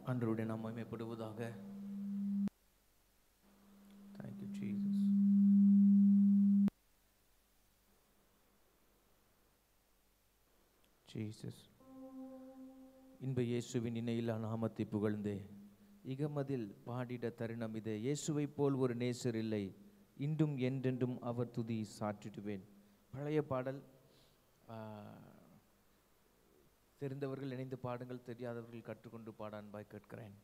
ஆண்டவருடைய நாம் மகிமைப்படுவதாக தேங்க்யூ ஜீசஸ் ஜீசஸ் இன்ப இயேசுவின் இணையில்லா நாமத்தை புகழ்ந்தே இகமதில் பாடிட தருணம் இதே இயேசுவைப் போல் ஒரு நேசர் இல்லை இன்றும் என்றென்றும் அவர் துதி சாற்றிடுவேன் பழைய பாடல் ஆ, தெரிந்தவர்கள் இணைந்து பாடுங்கள் தெரியாதவர்கள் கற்றுக்கொண்டு பாட அன்பாய் கேட்கிறேன்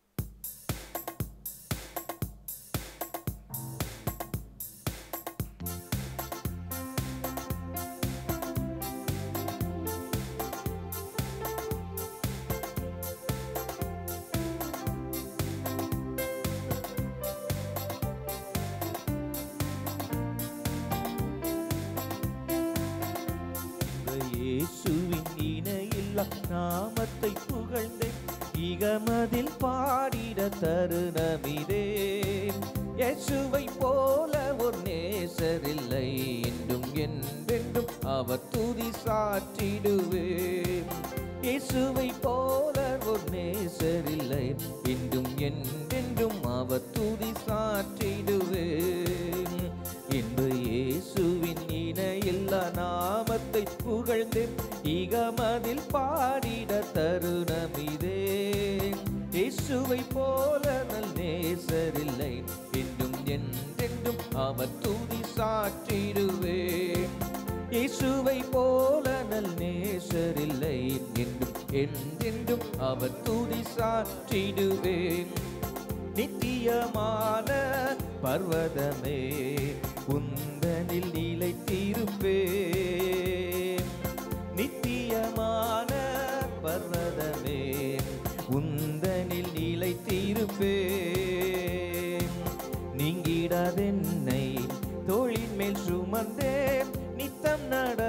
இந்த இயேசுவின் இணையில்லா நாமத்தை புகழ்ந்தேன் இகமதில் பாடிட தருணமிதே இயேசுவை போல ஒரு நேசரில்லை என்றும் என்றென்றும் அவர் துதி சாற்றிடுவேன் இயேசுவை போல ஒரு நேசரில்லை இன்றும் என்றென்றும் அவர் துதி சாற்றிடுவேன் இன்று இயேசுவின் இணையில்லா நாமத்தை புகழ்ந்து இகமதில் பாடிட தருணம் இதே இயேசுவை போல நல் நேசரில்லை இன்றும் என்றென்றும் அவர் துதி சாற்றிடுவேன் இயேசுவை போல நல் நேசரில்லை என்றும் என்றென்றும் அவர் துதி சாற்றிடுவேன் நித்தியமான பர்வதமே உந்தனில் நிலைத்திருப்பேன் நித்தியமான பர்வதமே உந்தனில் நிலைத்திருப்பேன் நீங்கிடாதென்னை தோளின் மேல் சுமந்தேன் நித்தம்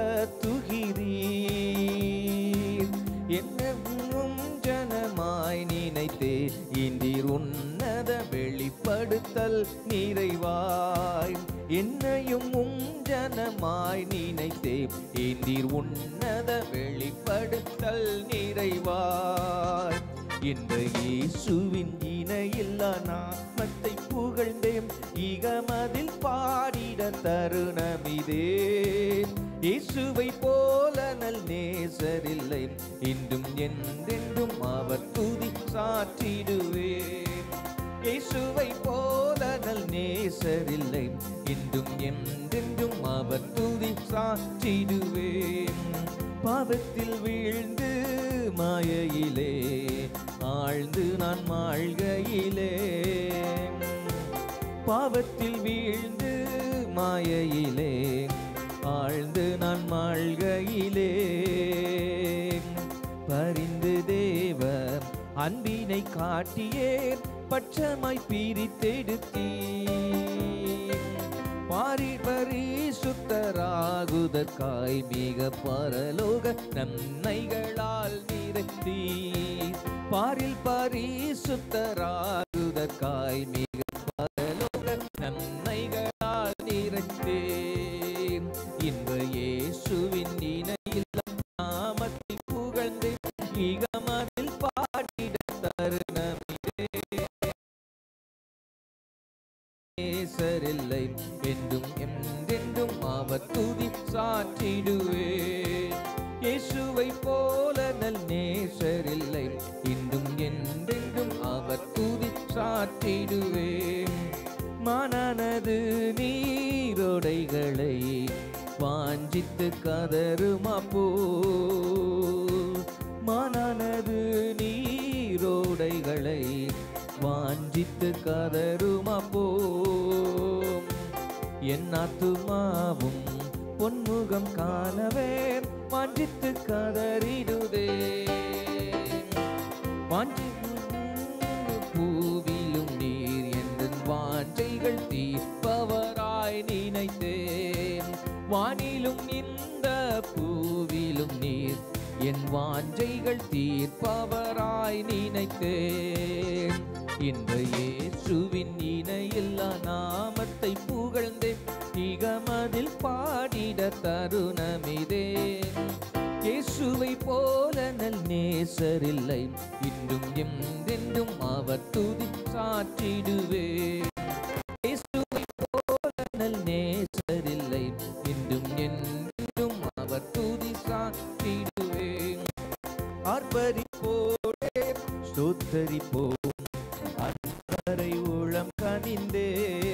நடத்துகிறீர் என்னும் ஜனமாய் நினைத்தே இன்றீர் உன்னத வெளிப்படுத்தல் நிறைவாய் என்னையும் உம் ஜனமாய் நினைத்தே இன்றீர் உன்னத வெளிப்படுத்தல் நிறைவாய் இந்த இயேசுவின் இணையில்லா நாமத்தை புகழ்ந்தேன் இகமதில் பாடிட தருணமிதே இயேசுவை போல நல் நேசரில்லை இன்றும் என்றென்றும் அவர் துதி சாற்றிடுவேன் இயேசுவை போல நல் நேசரில்லை இன்றும் என்றென்றும் அவர் துதி சாற்றிடுவேன் பாவத்தில் வீழ்ந்து மாயையிலே ஆழ்ந்து நான் மாழ்கையிலே பாவத்தில் வீழ்ந்து மாயையிலே ஆழ்ந்து நான் மாழ்கையிலே பரிந்து தேவ அன்பினை காட்டியே பட்சமாய் பிரித்தெடுத்தீர் பாரி பரிசுத்தராகுதற்காய் மிக பரலோக நன்மைகளால் நிறுத்தி பாரில் பரிசுத்தராகுதற்காய் மிக பரலோக நன்மைகளால் நிறுத்தேன் இன்ப இயேசுவின் இணையில்லா நாமத்தை புகழ்ந்து இகமதில் பாடிட தருணமிதே நேசரில்லை என்றும் என்றென்றும் அவர் துதி சாற்றிடுவேன் இயேசுவை போல நல் நேசரில்லை இன்றும் என்றென்றும் அவர் துதி சாற்றிடுவேன் மானானது நீரோடைகளை வாஞ்சித்து கதருமா போ மானானது நீரோடைகளை வாஞ்சித்து கதருமா போம் என் ஆத்துமாவும் பொன்முகம் காணவே வாஞ்சித்து கதறிடுதே வாஞ்சித்து பூவிலும் நீர் என்ற வாஞ்சைகள் தீர்ப்பவராய் நினைத்தேன் வானிலும் இந்த பூவிலும் நீர் என் வாஞ்சைகள் தீர்ப்பவராய் நினைத்தேன் இந்த இயேசுவின் இணையில்லா நாமத்தை புகழ்ந்தேன் இகமதில் பாடிட தருணமிதே இயேசு இயேசுவை போல நல் நேசரில்லை இன்றும் என்றென்றும் அவர் துதி சாற்றிடுவே இயேசுவை போல நல் நேசரில்லை இன்றும் என்றென்றும் அவர் துதி சாற்றிடுவே ஆர்ப்பரிப்போடே ஸ்தோத்தரிப்போம் அன்பரை உளம் கனிந்தே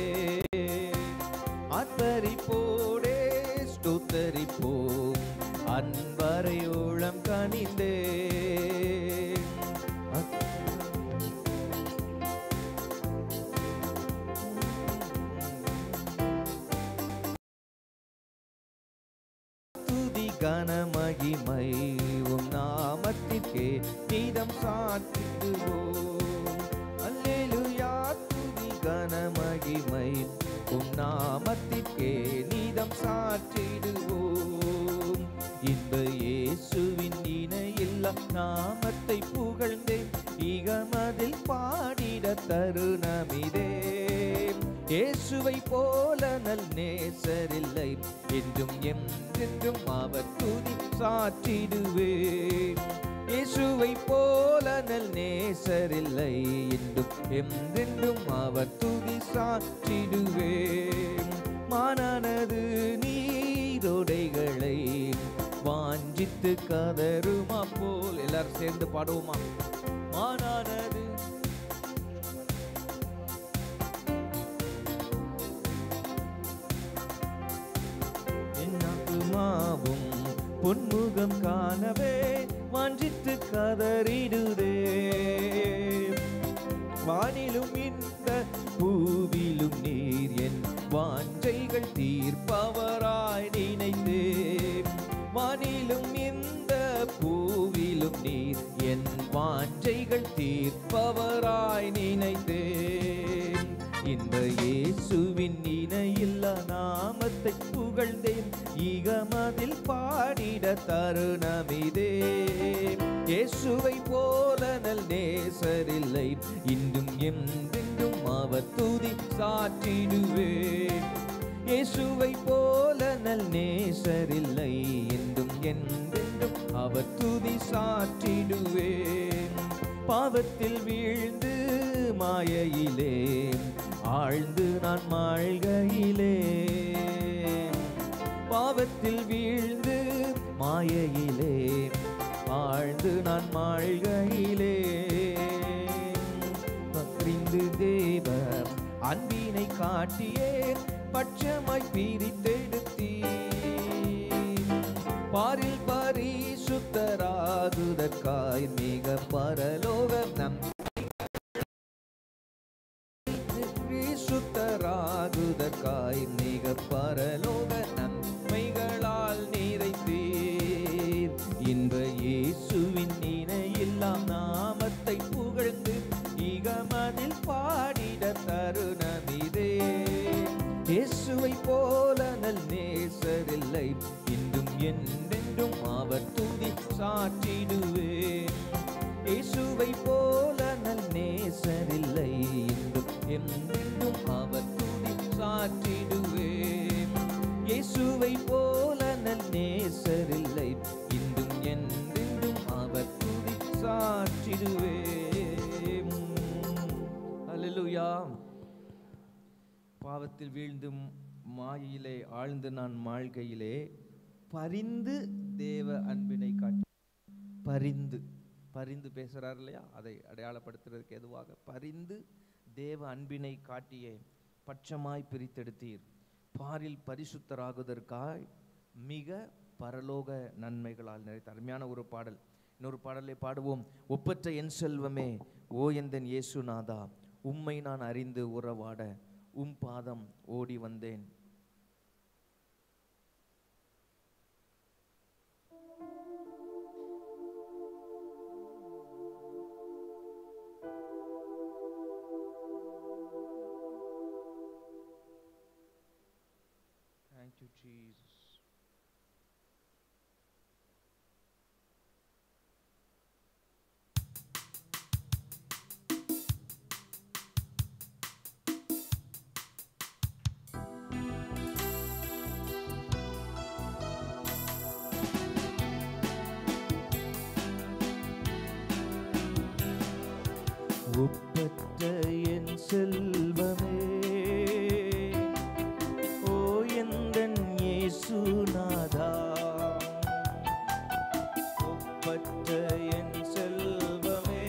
ஆர்ப்பரிப்போடே ஸ்தோத்தரிப்போம் அன்பரை உளம் கனிந்தே துதி கனமகிமை உம் நாமத்திற்கே நீதம் சாற்றிடுவோம் அல்லேலூயா துதி கனமகிமை உம் நாமத்திற்கே நீதம் சாற்றிடுவோம் இன்ப இயேசுவின் இணையில்லா நாமத்தை புகழ்ந்தேன் இகமதில் பாடிட தருணமிதே இயேசுவை போல நல் நேசரில்லை என்றும் என்றென்றும் அவர் துதி சாற்றிடுவேன் இயேசுவை போல நல் நேசரில்லை என்றும் என்றென்றும் அவர் துதி சாற்றிடுவேன் மானானது நீரோடைகளை வாஞ்சித்து கதருமா போல் எல்லாரும் சேர்ந்து பாடுவோமா மானானது என்னாகுமாவும் பொன்முகம் காணவே வாஞ்சித்து கதறிடுதே வானிலும் இந்த பூவிலும் நீர் என் வாஞ்சைகள் தீர்ப்பவராய் நினைத்தே வானிலும் இந்த பூவிலும் நீர் என் வாஞ்சைகள் தீர்ப்பவராய் நினைத்தேன் இந்த இயேசுவின் இணையில்லா நாமத்தை புகழ்ந்தேன் ஈகமதில் பாடிட தருணமிதே இயேசுவை போல நல் நேசரில்லை இன்றும் என்றென்றும் அவர் துதி சாற்றிடுவேன் இயேசுவை போல நல் நேசரில்லை என்றும் என்றென்றும் அவர் துதி சாற்றிடுவேன் பாவத்தில் வீழ்ந்து மாயையிலே ஆழ்ந்து நான் மாழ்கையிலே பாவத்தில் வீழ்ந்து மாயையிலே ஆழ்ந்து நான் மாழ்கையிலே பக்ரிந்து தேவ அன்பினை காட்டியே பட்சமாய் பிரித்தெடுத்தீ பாரில் பரிசுத்தராகுதற்காய் மிக பரலோகம் நம் சுத்தராகுதற்காய் மிக பரலோக நன்மைகளால் நிறைத்தீர் இன்ப இயேசுவின் இணையில்லா நாமத்தை புகழ்ந்து இகமதில் பாடிட தருணமிதே இயேசுவை போல நல் நேசரில்லை இன்றும் என்றென்றும் அவர் துதி சாற்றிடுவேன் இயேசுவை போல நல் நேசரில்லை இன்றும் என்றென்றும் அவர் துதி சாற்றிடுவேன் இயேசுவை போல நல் நேசரில்லை இன்றும் என்றென்றும் அவர் துதி சாற்றிடுவேன் அல்லேலூயா பாவத்தில் வீழ்ந்தும் மாயிலே ஆழ்ந்து நான் மாழ்கையிலே பரிந்து தேவ அன்பினை காட்டி பரிந்து பரிந்து பேசுறார் இல்லையா அதை அடையாளப்படுத்துறதுக்கு எதுவாக பரிந்து தேவ அன்பினை காட்டியே பட்சமாய் பிரித்தெடுத்தீர் பாரில் பரிசுத்தராகுதற்காய் மிக பரலோக நன்மைகளால் நிறைத்த அருமையான ஒரு பாடல் இன்னொரு பாடலை பாடுவோம் ஒப்பற்ற என் செல்வமே ஓ எந்தன் இயேசுநாதா உம்மை நான் அறிந்து உறவாட உம் பாதம் ஓடி வந்தேன் Thank you, Jesus. ஒப்பற்ற என் செல்வமே ஓ எந்தன் இயேசுநாதா ஒப்பற்ற என் செல்வமே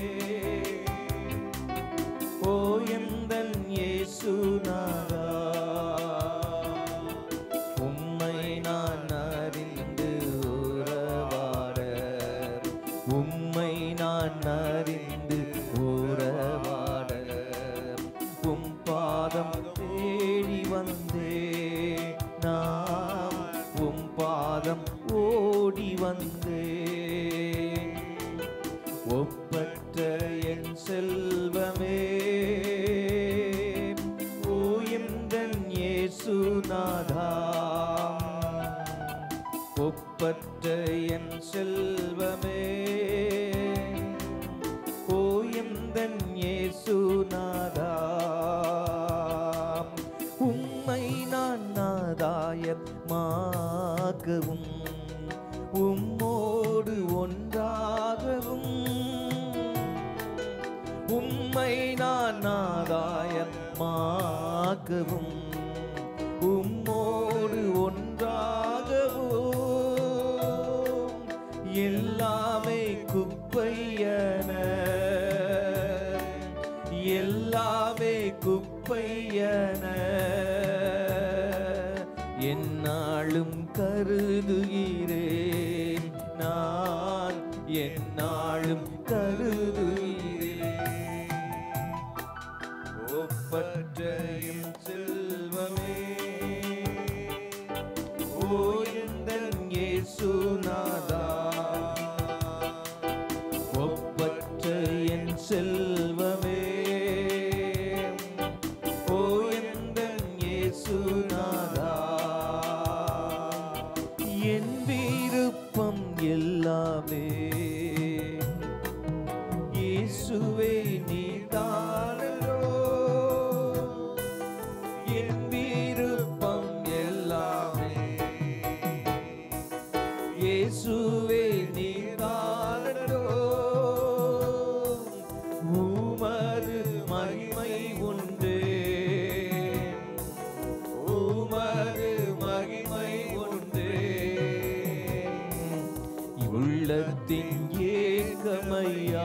ஓ எந்தன் இயேசுநாதா உம்மை நான் அறிந்து உறவாட உம்மை நான் அறிந்து உறவாட உம் பாதம் தேடி வந்தே நான் உம் பாதம் ஓடி வந்தே ஒப்பற்ற என் செல்வமே ஓயந்தன் இயேசுநாதா ஒப்பற்ற என் செல்வமே ஓயந்தன் இயேசுநாதா உம்மை நான் நாதாயமாகவும் உம்மோடு ஒன்றாகவும் உம்மை நான் நாதாயமாகவும் உம்மோடு ஒன்றாகவும் எல்லாமே குப்பையன எல்லாமே குப்பையன என்னாலும் கருதுகிறேன் நான் என்னாலும் கருதுகிறேன் ஒப்பற்ற என் செல்வமே ஓ எந்தன் இயேசுநாதா ஒப்பற்ற என் செல்வமே ஓ எந்தன் இயேசுநாதா என் விருப்பம் எல்லாமே இயேசுவே நீதானோ என் விருப்பம் எல்லாமே இயேசுவே நீதானோ உமது மகிமை உண்டு உமது மகிமை உண்டு உள்ளத்தின் ஏக்கமையா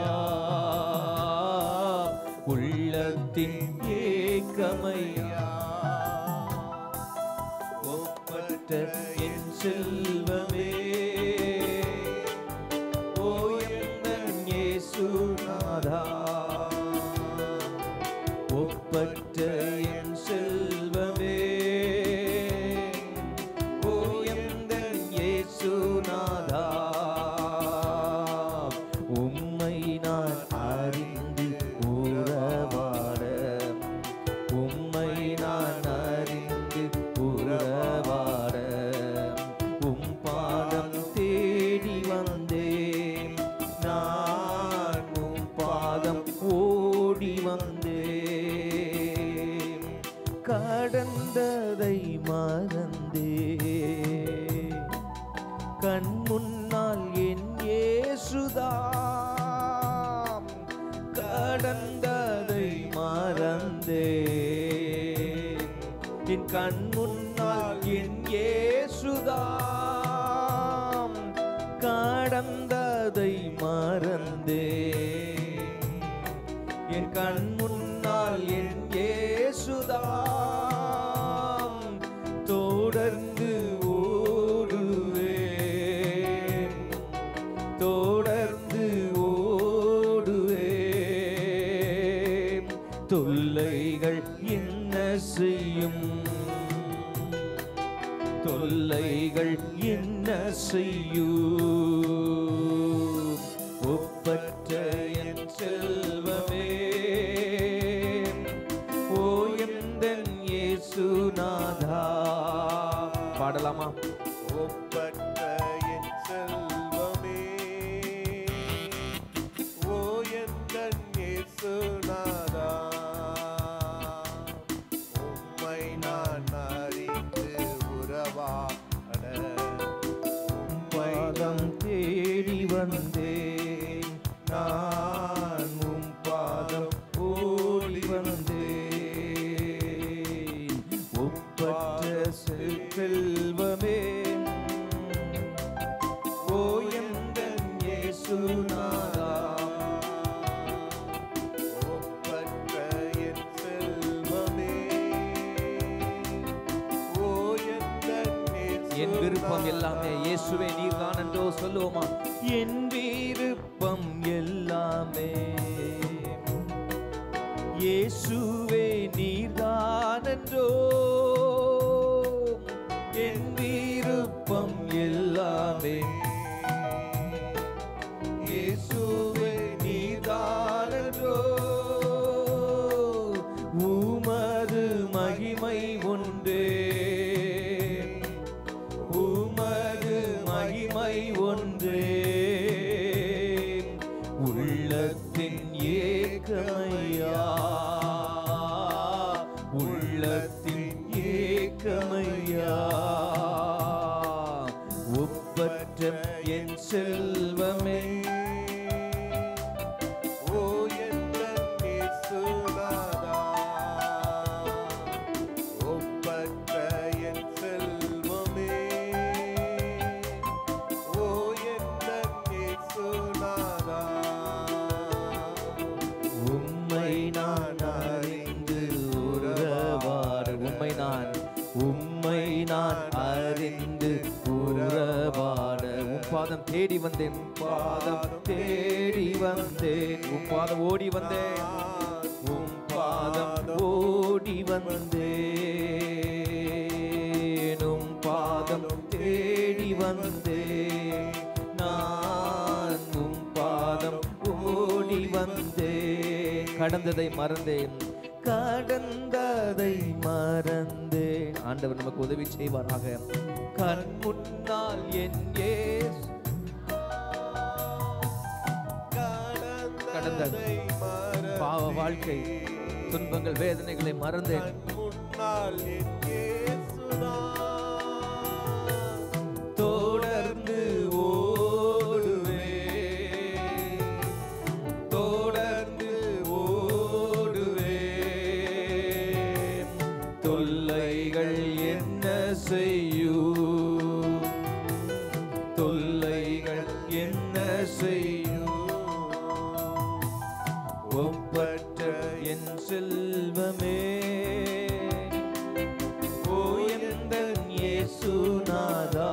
உள்ளத்தின் ஏக்கமையா ஒப்பற்ற என் செல்வமே ஓ எந்தன் இயேசுநாதா ஒப்பற்ற என் செல்வமே ஓ எந்தன் இயேசுநாதா உம்மை நான் அறிந்து உறவாட உம்மை நான் அறிந்து உறவாட உம் பாதம் தேடி வந்தேன் நான் உம் பாதம் ஓடி வந்தேன் கடந்ததை மறந்தே கண் முன்னால் என் இயேசுதாம் கடந்ததை மறந்தேன் என் கண் முன்னால் என் இயேசுதாம் கடந்ததை மறந்தேன் என் கண் முன்னால் என் இயேசுதாம் தொடர்ந்து ஓடுவேன் தொடர்ந்து ஓடுவேன் தொல்லைகள் என்ன செய்யும் தொல்லைகள் என்ன செய்யும் ஒப்பற்ற என் செல்வமே ஓ எந்தன் இயேசுநாதா பாடலாமா ஒப்பற்ற என் செல்வமே ஓ எந்தன் இயேசுநாதா உம்மை நான் அறிந்து உறவாட உம்மை பாதம் தேடி வந்தேன் நான் உம் பாதம் என் விருப்பம் எல்லாமே இயேசுவே நீர்தான் என்றோ சொல்லுவோமா என் விருப்பம் எல்லாமே இயேசுவே நீர்தான் என்றோ என் விருப்பம் எல்லாமே இயேசுவே நீர்தான் என்றோ உமது மகிமை ஒன்றே உமது மகிமை ஒன்றே உள்ளத்தின் ஏக்கமையா உள்ளத்தின் ஏக்கமையா ஒப்பற்ற என் செல்வமே ஓ எந்தன் இயேசுநாதா, ஒப்பற்ற என் செல்வமே. ஓ எந்தன் இயேசுநாதா, உம்மை நான் அறிந்து உறவாட உம்மை நான் உம்மை நான் அறிந்து உறவாட உம் பாதம் தேடி வந்தேன் உம் பாதம் தேடி வந்தேன் உம் பாதம் ஓடி வந்தேன் உம் பாதம் ஓடி வந்தேன் உம் பாதம் தேடி வந்தேன் நான் உம் பாதம் ஓடி வந்தேன் கடந்ததை மறந்தேன் கடந்ததை மறந்தேன் ஆண்டவர் நமக்கு உதவி செய்வாராக கண் முன்னால் என் இயேசு கடந்ததை மறந்தேன். பாவ வாழ்க்கை துன்பங்கள் வேதனைகளை மறந்தேன் கண் முன்னால் என் இயேசுதான். தொடர்ந்து ஓடுவே தொடர்ந்து ஓடுவே தொல்லைகள் என்ன செய்யும் தொல்லைகள் என்ன செய்யும் ஒப்பற்ற என் செல்வமே ஓ எந்தன் இயேசுநாதா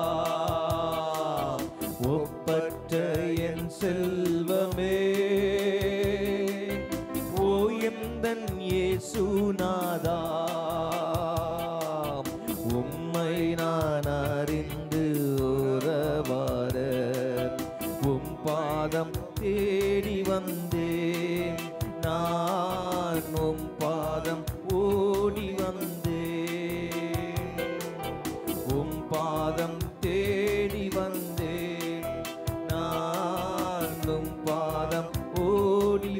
ஒப்பற்ற என் செல்வமே ஓ எந்தன் இயேசுநாதா உம்மை நான் அறிந்து உறவாட உம் பாதம் தேடி வந்தேன் நான் உம் பாதம் ஓடி வந்தேன் உம் பாதம் தேடி வந்தேன் நான் உம் பாதம் ஓடி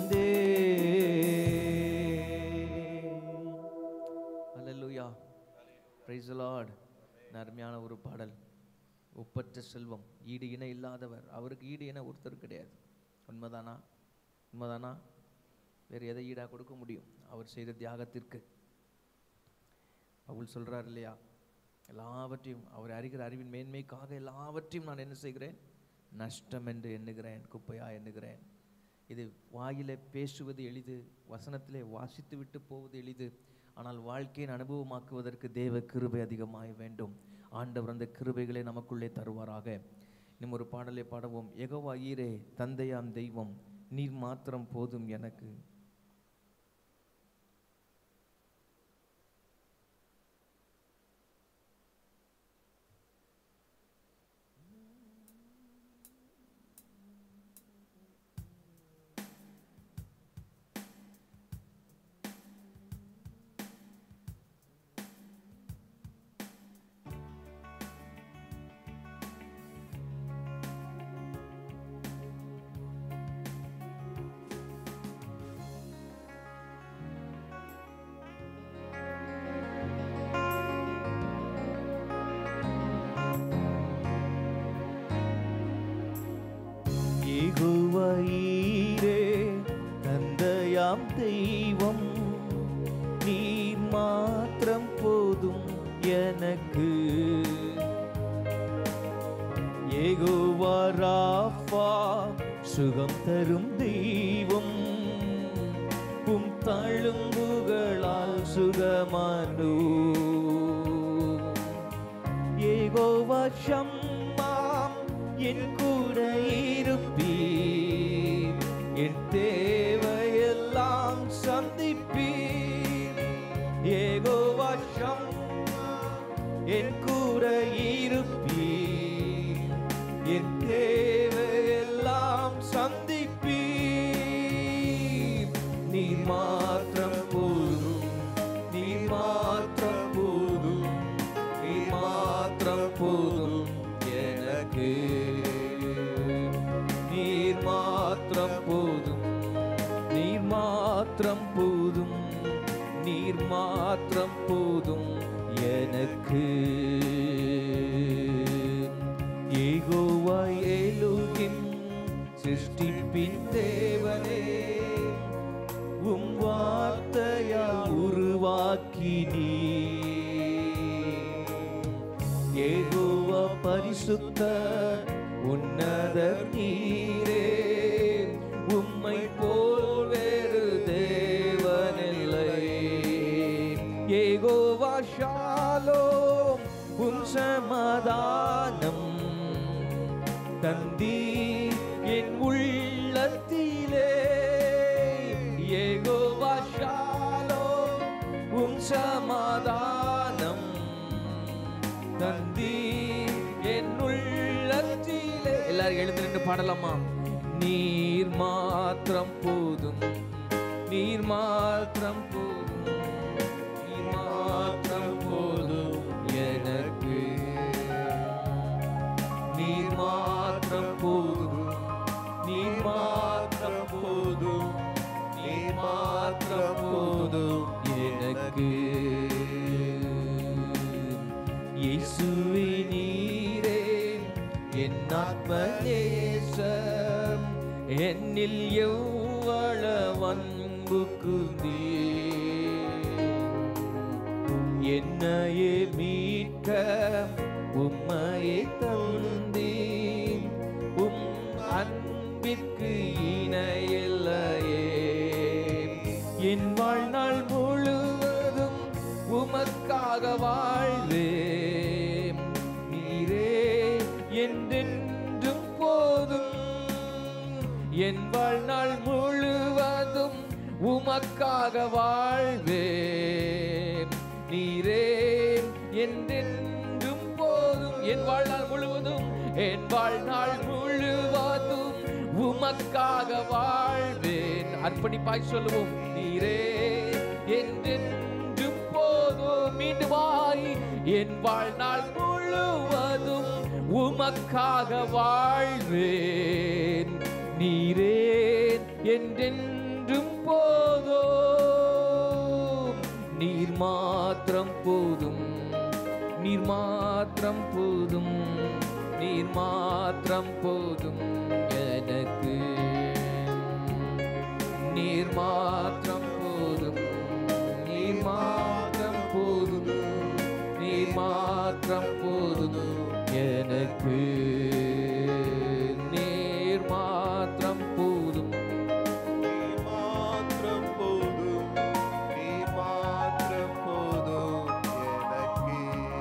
வந்தேன் அல்லேலூயா பிரைஸ் லார்ட் அருமையான ஒரு பாடல் ஒப்பற்ற செல்வம் ஈடு இணை இல்லாதவர் அவருக்கு ஈடு இணை ஒருத்தர் கிடையாது உண்மைதானா உண்மைதானா வேறு எதை ஈடாக கொடுக்க முடியும் அவர் செய்த தியாகத்திற்கு பவுல் சொல்றார் இல்லையா எல்லாவற்றையும் அவர் அறிகிற அறிவின் மேன்மைக்காக எல்லாவற்றையும் நான் என்ன செய்கிறேன் நஷ்டம் என்று எண்ணுகிறேன் குப்பையா எண்ணுகிறேன் இது வாயிலே பேசுவது எளிது வசனத்திலே வாசித்து விட்டு போவது எளிது ஆனால் வாழ்க்கையின் அனுபவமாக்குவதற்கு தேவ கிருபை அதிகமாய் வேண்டும் ஆண்டவர் அந்த கிருபைகளை நமக்குள்ளே தருவாராக இன்னும் ஒரு பாடலை பாடுவோம் எகோவா ஈரே தந்தையாம் தெய்வம் நீர் மாத்திரம் போதும் எனக்கு ஈகுவீரே தந்தையாம் தெய்வம் நீர் மாத்திரம் போதும் எனக்கு ஏகோவா ராஃபா சுகம் தரும் தெய்வம் உம் தழும்புகளால் சுகமானோ ஷம்மாம் என் கூட இருப்பீர் என் தேவையெல்லாம் சந்திப்பீர் ஏகோவா ஷம்மா என் கூட இருப்பீர் என் தேவையெல்லாம் சந்திப்பீர் நீ மாத்திரம் போதும் நீ மாத்திரம் போதும் நீ மாத்திரம் போதும் எனக்கு நீர் மாத்திரம் போதும் நீர் மாத்திரம் போதும் நீர் மாத்திரம் போதும் எனக்கு ஏகோவா ஏலுகிம் சிருஷ்டிப்பின் தேவனே உம் வார்த்தையா உருவாக்கி நீ ஏகோவா பரிசுத்த உன்னத நீரே உம்மை போல் வேறு தேவனில்லை ஏகோவா ஷாலோம் உம் சமாதானம் தந்தி என் உள்ளத்திலே ஏகோவா ஷாலோம் உம் சமாதானம் தந்தி என் உள்ளத்திலே எல்லாரும் எழுந்து நின்று பாடலாமா நீர் மாத்திரம் போதும் நீர் மாத்திரம் போதும் நீர் மாத்திரம் போதும் எனக்கு நீர் மாத்திரம் போதும் நீர் மாத்திரம் போதும் நீர் மாத்திரம் போதும் எனக்கு இயேசுவே நீரே என் ஆத்ம நேசம் என்னில் எவ்வளவு அன்பு என்னையே மீட்க உம்மையே தந்தீர் உம் அன்பிற்கு இணையில்லையே என் வாழ்நாள் முழுவதும் உமக்காக வாழ்வேன் நீரே என்றென்றும் போதும் என் வாழ்நாள் முழுவதும் உமக்காக வாழ்வேன் நீரே என்றென்றும் போதும் என் வாழ்நாள் முழுவதும் என் வாழ்நாள் முழுவதும் உமக்காக வாழ்வேன் அர்ப்பணிப்பாய் சொல்லுவோம் நீரே என்றென்றும் போதும் மீண்டும் வாய் என் வாழ்நாள் முழுவதும் உமக்காக வாழ்வேன் நீரே என்றென்றும் போதும் நீர் மாத்திரம் போதும் நீர் மாத்திரம் போதும் நீர் மாத்திரம் போதும் எனக்கு நீர் மாத்திரம் போதும் நீர் மாத்திரம் போதும் நீர் மாத்திரம் போதும் எனக்கு நீர் மாத்திரம் போதும் நீ மாத்திரம் போதும் நீ மாத்திரம் போதும் எனக்கு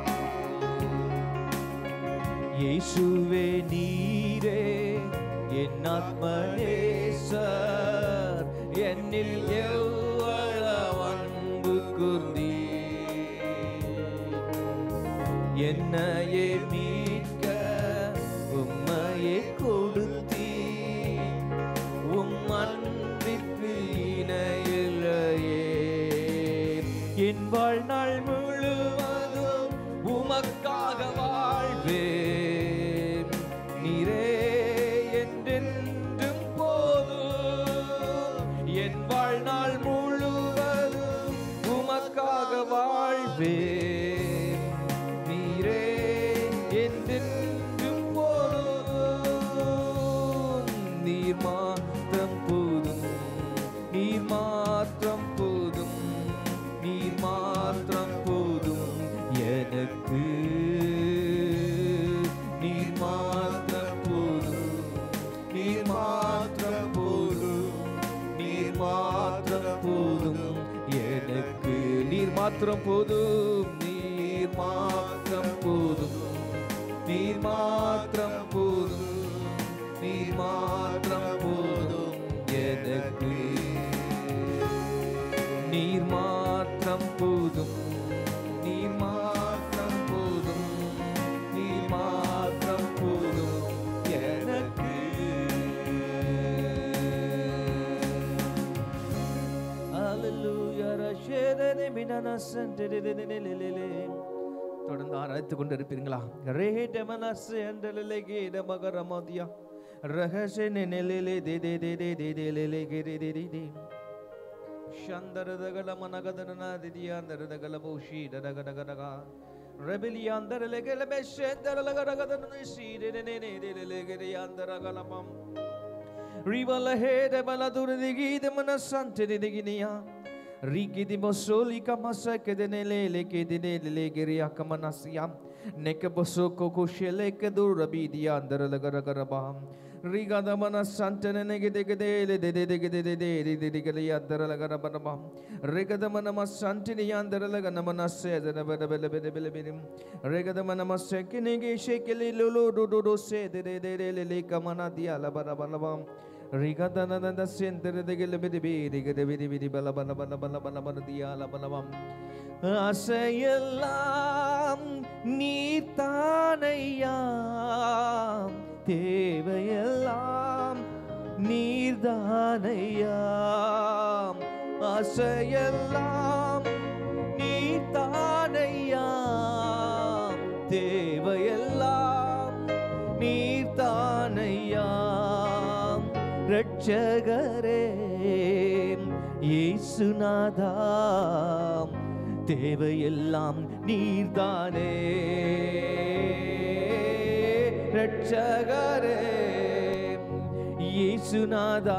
இயேசுவே நீரே என் ஆத்மநேசர் என்னில் எவ்வளவு அன்பு கூர்ந்தீர் என்னையே மீட்க உம்மையே கொடுத்தீ உம் அன்பிற்கு இணையில்லையே என் வாழ்நாள் முழுவதும் உமக்காக வாழ்வேன் நீரே என்றென்றும் போதும் என் வாழ்நாள் முழுவதும் உமக்காக வாழ்வேன் நீரே என்றென்றும் போதும் நீர் மாத்திரம் போதும் நீர் மாத்திரம் போதும் நீர் மாத்திரம் போதும் எனக்கு நீர் மாத்திரம் போதும் நீர் மாத்திரம் போதும் நீர் மாத்திரம் போதும் எனக்கு நீர் மாத்திரம் போதும் நீர் மாத்திரம் போதும் நீர் மாத்திரம் போதும் நீர் மாத்திரம் போதும் எனக்கு நீர் மாத்திரம் போதும் நீர் மாத்திரம் போதும் நீர் மாத்திரம் போதும் எனக்கு Hallelujah. ரஷேதனே மினனசன்டெடெடெடெடெடெடெடெ. தொடர்ந்து ஆராய்த்து கொண்டிருப்பீங்களா ரேட மனசு என்றலே கீட மகரமதியா ரகசே நெனலே தே தே தே தே தே தே லே லே கே தே தே தே தே ಶಂದರದಗಳ ಮನಗದನ ದಿದಿಯಾಂದರದಗಳ ಬಹುಶಿ ದರಗದಗದಗ ರೆಬಿಲಿಯಾಂದರಲೆಗೆಲ ಬೆಶೆಂದರಲಗದಗದನ ಸೀರೆನೆನೆನೆನೆಲೆಗೆರಿಯಾಂದರಗಲಮಂ ರಿವಲ ಹೇದ ಬಲ ದುರದಿಗೀದ ಮನಸ್ಸಂತೆದಿಗಿನಿಯ Rikidi bosoli kamasa kedenele leke denele geria kamanasiam neke bosoko kushele kedura bidia andara lagara garabam rigada mana santene nege dege dele de de dege de de de de de de gele andara lagara barabam rigada mana masantini andara lagana mana se de bele bele bele bele bele rigada mana maseke nege shekele lolo do do do se de de de de le kamana dia la barabalabam ரிகதனத செந்தரதகில பிடி பிடி கிட பிடி பிடி பல பல பல பல பல பல தியால பலவம் அசையெல்லாம் நீர்தானையா தேவையெல்லாம் நீர்தானையா அசையெல்லாம் நீர்தானையா தேவையெல்லாம் நீர்தானையா ரட்சகரே இயேசுநாதா தேவையெல்லாம் நீர்தானே ரட்சகரே இயேசுநாதா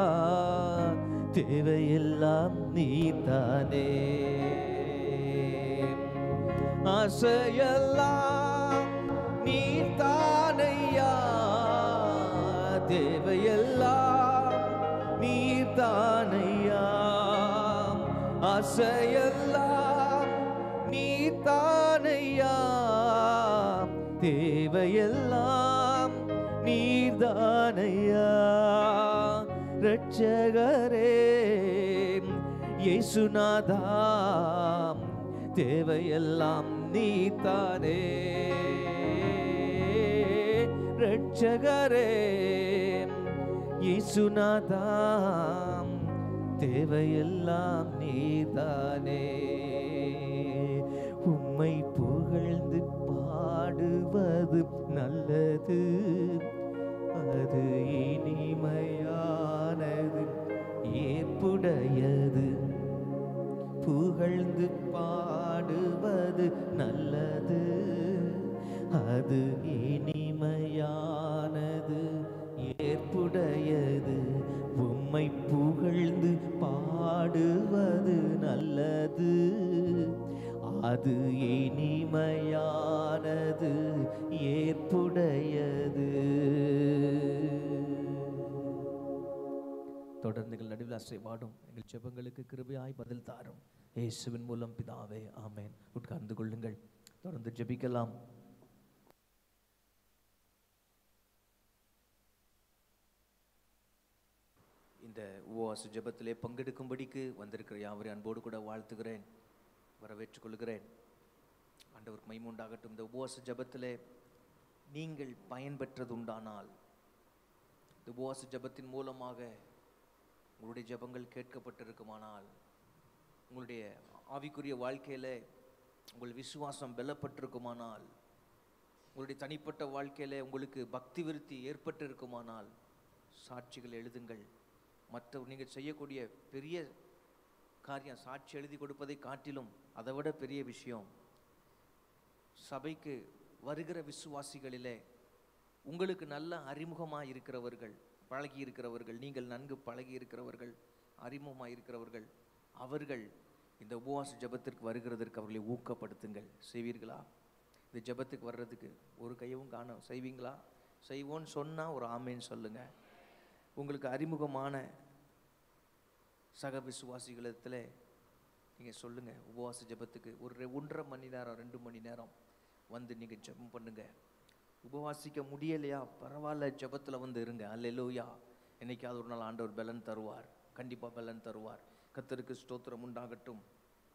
தேவையெல்லாம் நீர்தானே ஆசையெல்லாம் நீர்தானையா தேவையெல்லாம் நீர்தானையா ஆசையெல்லாம் நீர்தானையா தேவையெல்லாம் நீர்தானையா ரட்சகரே இயேசுநாதா தேவையெல்லாம் நீதானே ரட்சகரே இயேசுநாதா தேவையெல்லாம் நீதானே உம்மை புகழ்ந்து பாடுவது நல்லது அது இனிமையானது ஏற்புடையது புகழ்ந்து பாடுவது நல்லது அது இனிமையானது ஏற்புடையது உம்மை புகழ்ந்து பாடுவது நல்லது அது இனிமையானது ஏற்புடையது தொடர்ந்து எங்கள் நடுவில் அசைவாடும் எங்கள் ஜெபங்களுக்கு கிருபையாய் பதில் தாரும் இயேசுவின் மூலம் பிதாவே ஆமென் உட்கார்ந்து கொள்ளுங்கள் தொடர்ந்து ஜெபிக்கலாம் இந்த உபவாச ஜெபத்திலே பங்கெடுக்கும்படிக்கு வந்திருக்கிற யாவரையும் அன்போடு கூட வாழ்த்துகிறேன் வரவேற்றுக் கொள்கிறேன் ஆண்டவருக்கு மைமுண்டாகட்டும் இந்த உபவாச ஜெபத்திலே நீங்கள் பயன்பெற்றது உண்டானால் இந்த உபவாச ஜெபத்தின் மூலமாக உங்களுடைய ஜெபங்கள் கேட்கப்பட்டிருக்குமானால் உங்களுடைய ஆவிக்குரிய வாழ்க்கையில் உங்கள் விசுவாசம் பலப்பட்டிருக்குமானால் உங்களுடைய தனிப்பட்ட வாழ்க்கையில் உங்களுக்கு பக்தி விருத்தி ஏற்பட்டிருக்குமானால் சாட்சிகள் எழுதுங்கள் மற்ற நீங்கள் செய்யக்கூடிய பெரிய காரியம் சாட்சி எழுதி கொடுப்பதை காட்டிலும் அதை விட பெரிய விஷயம் சபைக்கு வருகிற விசுவாசிகளிலே உங்களுக்கு நல்ல அறிமுகமாக இருக்கிறவர்கள் பழகி இருக்கிறவர்கள் நீங்கள் நன்கு பழகி இருக்கிறவர்கள் அறிமுகமாக இருக்கிறவர்கள் அவர்கள் இந்த உபவாச ஜெபத்திற்கு வருகிறதற்கு அவர்களை ஊக்கப்படுத்துங்கள் செய்வீர்களா இந்த ஜெபத்துக்கு வர்றதுக்கு ஒரு கையவும் காணும் செய்வீங்களா செய்வோன்னு சொன்னால் ஒரு ஆமேன்னு சொல்லுங்கள் உங்களுக்கு அறிமுகமான சக விசுவாசிகளிடத்தில் நீங்கள் சொல்லுங்கள் உபவாச ஜெபத்துக்கு ஒரு ரெ- ஒன்றரை மணி நேரம் ரெண்டு மணி நேரம் வந்து நீங்கள் ஜெபம் பண்ணுங்க உபவாசிக்க முடியலையா பரவாயில்ல ஜெபத்தில் வந்து இருங்க அல்லேலூயா என்னைக்காவது ஒரு நாள் ஆண்டவர் பலன் தருவார் கண்டிப்பாக பலன் தருவார் கர்த்தருக்கு ஸ்தோத்திரம் உண்டாகட்டும்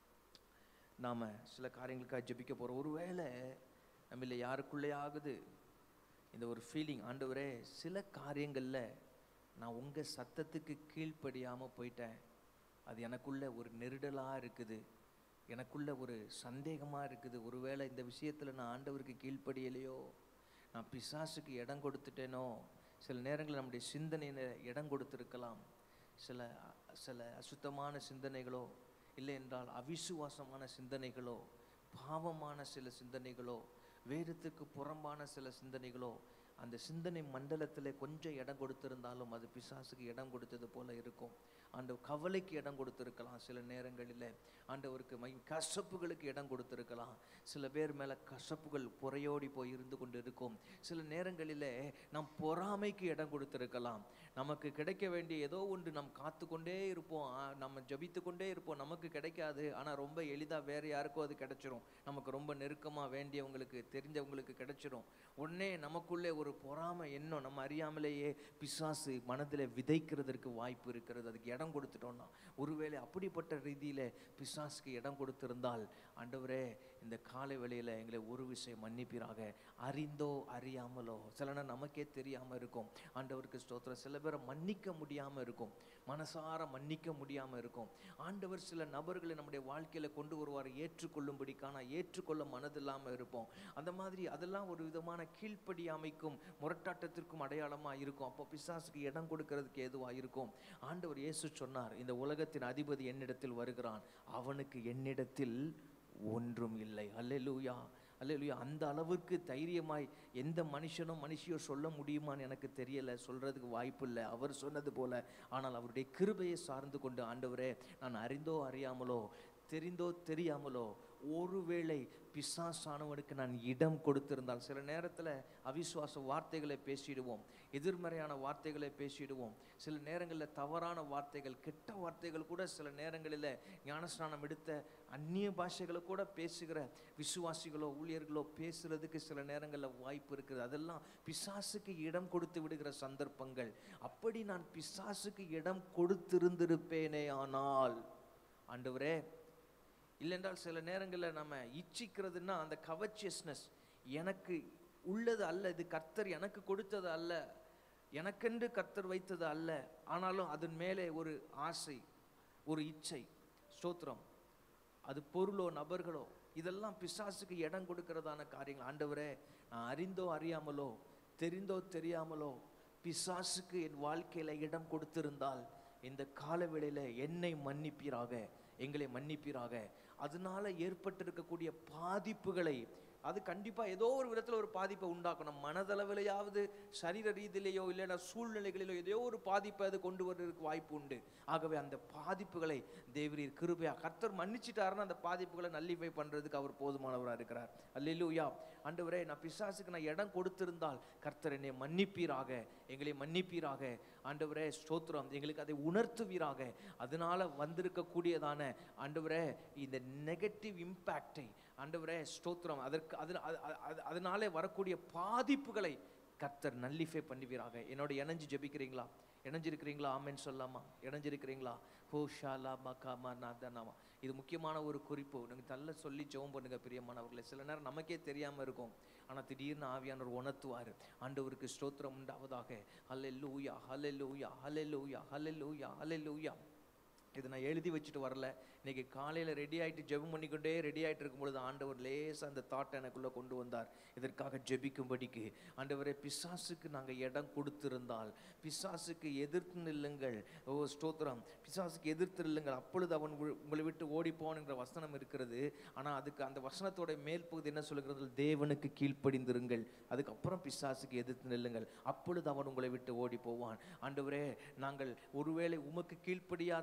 நாம் சில காரியங்களுக்காக ஜெபிக்க போகிறோம் ஒருவேளை நம்மள யாருக்குள்ளே ஆகுது இந்த ஒரு ஃபீலிங் ஆண்டவரே சில காரியங்களில் நான் உங்கள் சத்தத்துக்கு கீழ்ப்படியாமல் போயிட்டேன் அது எனக்குள்ள ஒரு நெருடலாக இருக்குது எனக்குள்ள ஒரு சந்தேகமாக இருக்குது ஒருவேளை இந்த விஷயத்தில் நான் ஆண்டவருக்கு கீழ்ப்படியலையோ நான் பிசாசுக்கு இடம் கொடுத்துட்டேனோ சில நேரங்களில் நம்முடைய சிந்தனையில் இடம் கொடுத்துருக்கலாம் சில சில அசுத்தமான சிந்தனைகளோ இல்லை என்றால் அவிசுவாசமான சிந்தனைகளோ பாவமான சில சிந்தனைகளோ வேதத்துக்கு புறம்பான சில சிந்தனைகளோ அந்த சிந்தனை மண்டலத்தில் கொஞ்சம் இடம் கொடுத்திருந்தாலும் அது பிசாசுக்கு இடம் கொடுத்தது போல இருக்கும் அந்த கவலைக்கு இடம் கொடுத்திருக்கலாம் சில நேரங்களில் ஆண்டவருக்கு மை கசப்புகளுக்கு இடம் கொடுத்திருக்கலாம் சில பேர் மேலே கசப்புகள் புறையோடி போய் இருந்து கொண்டு இருக்கும் சில நேரங்களில் நாம் பொறாமைக்கு இடம் கொடுத்திருக்கலாம் நமக்கு கிடைக்க வேண்டிய ஏதோ ஒன்று நாம் காத்து கொண்டே இருப்போம் ஆ, நம்ம ஜபித்து கொண்டே இருப்போம் நமக்கு கிடைக்காது ஆனால் ரொம்ப எளிதாக வேற யாருக்கோ அது கிடைச்சிரும் நமக்கு ரொம்ப நெருக்கமாக வேண்டியவங்களுக்கு தெரிஞ்சவங்களுக்கு கிடைச்சிரும் உடனே நமக்குள்ளே ஒரு பொறாமை எண்ணம் நம்ம அறியாமலேயே பிசாசு மனதில் விதைக்கிறதற்கு வாய்ப்பு இருக்கிறது அதுக்கு இடம் கொடுத்துட்டோம்னா ஒருவேளை அப்படிப்பட்ட ரீதியில் பிசாசுக்கு இடம் கொடுத்திருந்தால் ஆண்டவரே இந்த காலை வேளையில் எங்களை ஒரு விஷயம் மன்னிப்பீராக அறிந்தோ அறியாமலோ சில நேரம் நமக்கே தெரியாமல் இருக்கும் ஆண்டவருக்கு ஸ்தோத்திரம் சில பேரை மன்னிக்க முடியாமல் இருக்கும் மனசார மன்னிக்க முடியாமல் இருக்கும் ஆண்டவர் சில நபர்களை நம்முடைய வாழ்க்கையில் கொண்டு வருவார் ஏற்றுக்கொள்ளும்படிக்கான ஏற்றுக்கொள்ள மனதில்லாமல் இருப்போம் அந்த மாதிரி அதெல்லாம் ஒரு விதமான கீழ்ப்படியாமைக்கும் முரட்டாட்டத்திற்கும் அடையாளமாக இருக்கும் அப்போ பிசாசுக்கு இடம் கொடுக்கறதுக்கு ஏதுவாக இருக்கும் ஆண்டவர் இயேசு சொன்னார் இந்த உலகத்தின் அதிபதி என்னிடத்தில் வருகிறான் அவனுக்கு என்னிடத்தில் ஒன்றும் இல்லை அல்லேலூயா அல்லேலூயா அந்த அளவுக்கு தைரியமாய் எந்த மனுஷனும் மனுஷியோ சொல்ல முடியுமான்னு எனக்கு தெரியல சொல்றதுக்கு வாய்ப்பு இல்லை அவர் சொன்னது போல ஆனால் அவருடைய கிருபையை சார்ந்து கொண்டு ஆண்டவரே நான் அறிந்தோ அறியாமலோ தெரிந்தோ தெரியாமலோ ஒருவேளை பிசாசானவனுக்கு நான் இடம் கொடுத்திருந்தால் சில நேரத்தில் அவிசுவாச வார்த்தைகளை பேசிடுவோம் எதிர்மறையான வார்த்தைகளை பேசிடுவோம் சில நேரங்களில் தவறான வார்த்தைகள் கெட்ட வார்த்தைகள் கூட சில நேரங்களில் ஞானஸ்நானம் எடுத்த அந்நிய பாஷைகளை கூட பேசுகிற விசுவாசிகளோ ஊழியர்களோ பேசுறதுக்கு சில நேரங்களில் வாய்ப்பு இருக்குது அதெல்லாம் பிசாசுக்கு இடம் கொடுத்து விடுகிற சந்தர்ப்பங்கள் அப்படி நான் பிசாசுக்கு இடம் கொடுத்திருந்திருப்பேனே ஆனால் ஆண்டவரே இல்லைன்றால் சில நேரங்களில் நம்ம இச்சிக்கிறதுன்னா அந்த கவச்சியஸ்னஸ் எனக்கு உள்ளது அல்ல இது கர்த்தர் எனக்கு கொடுத்தது அல்ல எனக்கென்று கர்த்தர் வைத்தது அல்ல ஆனாலும் அதன் மேலே ஒரு ஆசை ஒரு இச்சை ஸ்தோத்திரம் அது பொருளோ நபர்களோ இதெல்லாம் பிசாசுக்கு இடம் கொடுக்கிறதான காரியங்கள் ஆண்டவரே நான் அறிந்தோ அறியாமலோ தெரிந்தோ தெரியாமலோ பிசாசுக்கு என் வாழ்க்கையில இடம் கொடுத்திருந்தால் இந்த காலவேளையில என்னை மன்னிப்பீராக எங்களை மன்னிப்பீராக அதனால ஏற்பட்டிருக்கக்கூடிய பாதிப்புகளை அது கண்டிப்பா ஏதோ ஒரு விதத்துல ஒரு பாதிப்பை உண்டாக்கணும் மனதளவிலையாவது சரீர ரீதியிலேயோ இல்லைன்னா சூழ்நிலைகளிலோ ஏதோ ஒரு பாதிப்பை அது கொண்டு வர்றதுக்கு வாய்ப்பு உண்டு ஆகவே அந்த பாதிப்புகளை தேவரீர் கிருபையா கர்த்தர் மன்னிச்சிட்டாருன்னா அந்த பாதிப்புகளை நல்லிஃபை பண்றதுக்கு அவர் போதுமானவராக இருக்கிறார் அல்லேலூயா ஆண்டவரே நான் பிசாசுக்கு நான் இடம் கொடுத்திருந்தால் கர்த்தர் என்னை மன்னிப்பீராக எங்களை மன்னிப்பீராக ஆண்டவரே ஸ்தோத்திரம் எங்களுக்கு அதை உணர்த்துவீராக அதனால வந்திருக்கக்கூடியதான ஆண்டவரே இந்த நெகட்டிவ் இம்பேக்டை ஆண்டவரே ஸ்தோத்திரம் அதற்கு அது அது- அது- அதனாலே வரக்கூடிய பாதிப்புகளை கர்த்தர் நல்லிஃபை பண்ணுவீராக என்னோட இணைஞ்சு ஜெபிக்கிறீங்களா இணைஞ்சிருக்கிறீங்களா ஆமென்னு சொல்லாமா இணைஞ்சிருக்கிறீங்களா ஹோ ஷாலா மகாமா நாதனாமா இது முக்கியமான ஒரு குறிப்பு நீங்கள் நல்ல சொல்லி ஜெபம் பண்ணுங்க பிரியமானவர்களே சில நேரம் நமக்கே தெரியாமல் இருக்கும் ஆனால் திடீர்னு ஆவியானவர் உணர்த்துவார் ஆண்டவருக்கு ஸ்தோத்திரம் உண்டாவதாக ஹல்லேலூயா ஹல்லேலூயா ஹல்லேலூயா ஹல்லேலூயா ஹல்லேலூயா இது நான் எழுதி வச்சுட்டு வரல இன்னைக்கு காலையில் ரெடி ஆயிட்டு ஜெபம் பண்ணிக்கொண்டே ரெடி ஆயிட்டு இருக்கும் பொழுது ஆண்டவர் லேசாக அந்த தாட்டை எனக்குள்ளே கொண்டு வந்தார் இதற்காக ஜெபிக்கும்படிக்கு ஆண்டவரே பிசாசுக்கு நாங்கள் இடம் கொடுத்திருந்தால் பிசாசுக்கு எதிர்த்து நில்லுங்கள் ஓ ஸ்தோத்திரம் பிசாசுக்கு எதிர்த்து நில்லுங்கள் அப்பொழுது அவன் உங்கள்- உங்களை விட்டு ஓடி போனுங்கிற வசனம் இருக்கிறது ஆனால் அதுக்கு அந்த வசனத்தோட மேல் பகுதி என்ன சொல்கிறது தேவனுக்கு கீழ்ப்படிந்திருங்கள் அதுக்கப்புறம் பிசாசுக்கு எதிர்த்து நில்லுங்கள் அப்பொழுது அவன் உங்களை விட்டு ஓடி போவான் ஆண்டவரே நாங்கள் ஒருவேளை உமக்கு கீழ்ப்படியாததினாலே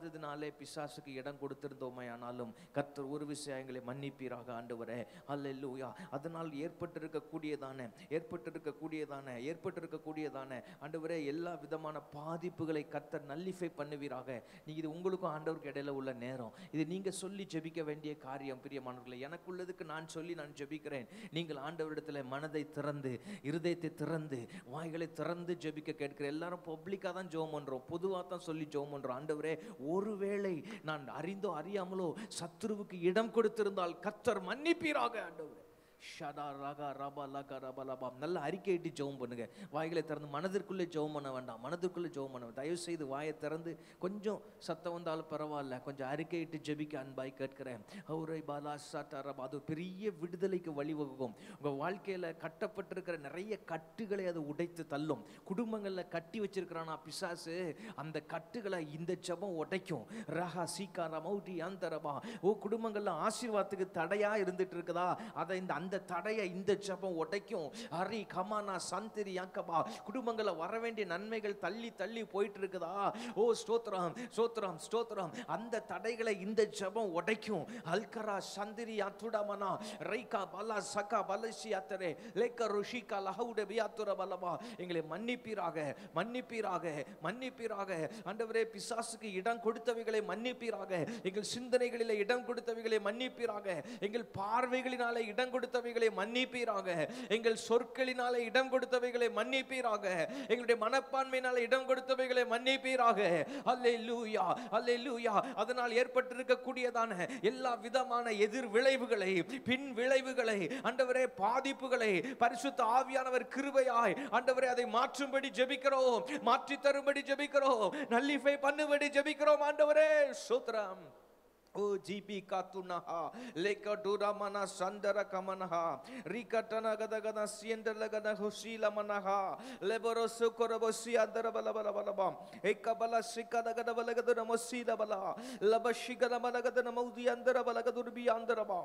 வாழ்நாளிலே பிசாசுக்கு இடம் கொடுத்திருந்தோமே ஆனாலும் கர்த்தர் ஒரு விஷயங்களை மன்னிப்பீராக ஆண்டவரே அல்லேலூயா அதனால் ஏற்பட்டிருக்கக்கூடியதான ஏற்பட்டிருக்கக்கூடியதான ஏற்பட்டிருக்கக்கூடியதான ஆண்டவரே எல்லா விதமான பாதிப்புகளை கர்த்தர் நல்லிஃபை பண்ணுவீராக நீ இது உங்களுக்கும் ஆண்டவருக்கு இடையில உள்ள நேரம் இது நீங்க சொல்லி ஜெபிக்க வேண்டிய காரியம் பிரியமானவர்களே எனக்குள்ளதுக்கு நான் சொல்லி நான் ஜெபிக்கிறேன் நீங்கள் ஆண்டவரிடத்துல மனதை திறந்து இருதயத்தை திறந்து வாய்களை திறந்து ஜெபிக்க கேட்கிற எல்லாரும் பப்ளிக்காக தான் ஜெபம் பண்றோம் பொதுவாக தான் சொல்லி ஜெபம் பண்றோம் ஆண்டவரே ஒருவேளை நான் அறிந்தோ அறியாமலோ சத்துருவுக்கு இடம் கொடுத்திருந்தால் கர்த்தர் மன்னிப்பீராக ஆண்டவரே ஷடா ரகா ரபா லகா ரபா லபா நல்ல அறிக்கையிட்டு ஜெபம் பண்ணுங்க வாய்களை திறந்து மனதிற்குள்ளே ஜெபம் பண்ண வேண்டாம் மனதிற்குள்ளே ஜெபம் பண்ண வேண்டாம். தயவு செய்து வாயை திறந்து கொஞ்சம் சத்தம் வந்தாலும் பரவாயில்ல கொஞ்சம் அறிக்கையிட்டு ஜெபிக்க அன்பாய் கேட்கிறேன் ஹௌரை பாலா சாட்டா ரபா அது ஒரு பெரிய விடுதலைக்கு வழிவகுக்கும் உங்க வாழ்க்கையில கட்டப்பட்டிருக்கிற நிறைய கட்டுகளை அது உடைத்து தள்ளும் குடும்பங்கள்ல கட்டி வச்சிருக்கிறானா பிசாசு அந்த கட்டுகளை இந்த ஜெபம் உடைக்கும் ரஹா சீக்காரா மௌட்டி அந்தரபா ஓ குடும்பங்கள்ல ஆசீர்வாதத்துக்கு தடையா இருந்துட்டு இருக்குதா அதை இந்த அந்த தடையை இந்த ஜெபம் உடைக்கும் ஹரி கமானா சந்திரி யாக்கபா குடும்பங்கள்ல வர வேண்டிய நன்மைகள் தள்ளி தள்ளி போயிட்டு இருக்குதா ஓ ஸ்தோத்திரம் ஸ்தோத்திரம் ஸ்தோத்திரம் அந்த தடைகளை இந்த ஜெபம் உடைக்கும் அல்கரா சந்திரி அத்துடமனா ரைகா பலா சகா பலசி அத்தரே லேக்க ருஷிகா லஹவுட பியாத்துர பலபா எங்களை மன்னிப்பீராக மன்னிப்பீராக மன்னிப்பீராக ஆண்டவரே பிசாசுக்கு இடம் கொடுத்தவைகளை மன்னிப்பீராக எங்கள் சிந்தனைகளிலே இடம் கொடுத்தவைகளை மன்னிப்பீராக எங்கள் பார்வைகளினாலே இடம் கொடுத்தவைகளை மன்னிப்பீராக எங்கள் சொற்களினாலே இடம் கொடுத்தவைகளை மன்னிப்பீராக எங்களுடைய மனப்பான்மையினாலே இடம் கொடுத்தவைகளை மன்னிப்பீராக அல்லேலூயா அல்லேலூயா அதனால் ஏற்பட்டிருக்கக்கூடியதான எல்லா விதமான எதிர் விளைவுகளை பின் விளைவுகளை ஆண்டவரே பாதிப்புகளை பரிசுத்த ஆவியானவர் கிருபையாய் ஆண்டவரே அதை மாற்றும்படி ஜெபிக்கிறோம் மாற்றி தரும்படி ஜெபிக்கிறோம் நல்லிஃபை பண்ணும்படி ஜெபிக்கிறோம் ஆண்டவரே சூத்திரம் ಓ ಜಿಪಿ ಕಾತುನಹ ಲೇಕ ಡೂರಮನ ಸಂದರ ಕಮನಹ ರಿಕಟನ ಗದ ಗದ ಸಿಯಂಡಲ ಗದ ಹುಶೀಲ ಮನಹ ಲೆಬರೋ ಸುಕೊರ ಬಸಿ ಅದರ ಬಲ ಬಲ ಬಲ ಬ ಏಕ ಬಲ ಸಿಕ್ಕದ ಗದ ಬಲ ಗದ ನಮಸ್ಸೀದ ಬಲ ಲಬ ಶಿಗದ ಬಲ ಗದ ನಮೌದಿ ಅಂದರ ಬಲ ಗದುರ್ಬಿ ಅಂದರ ಬಾ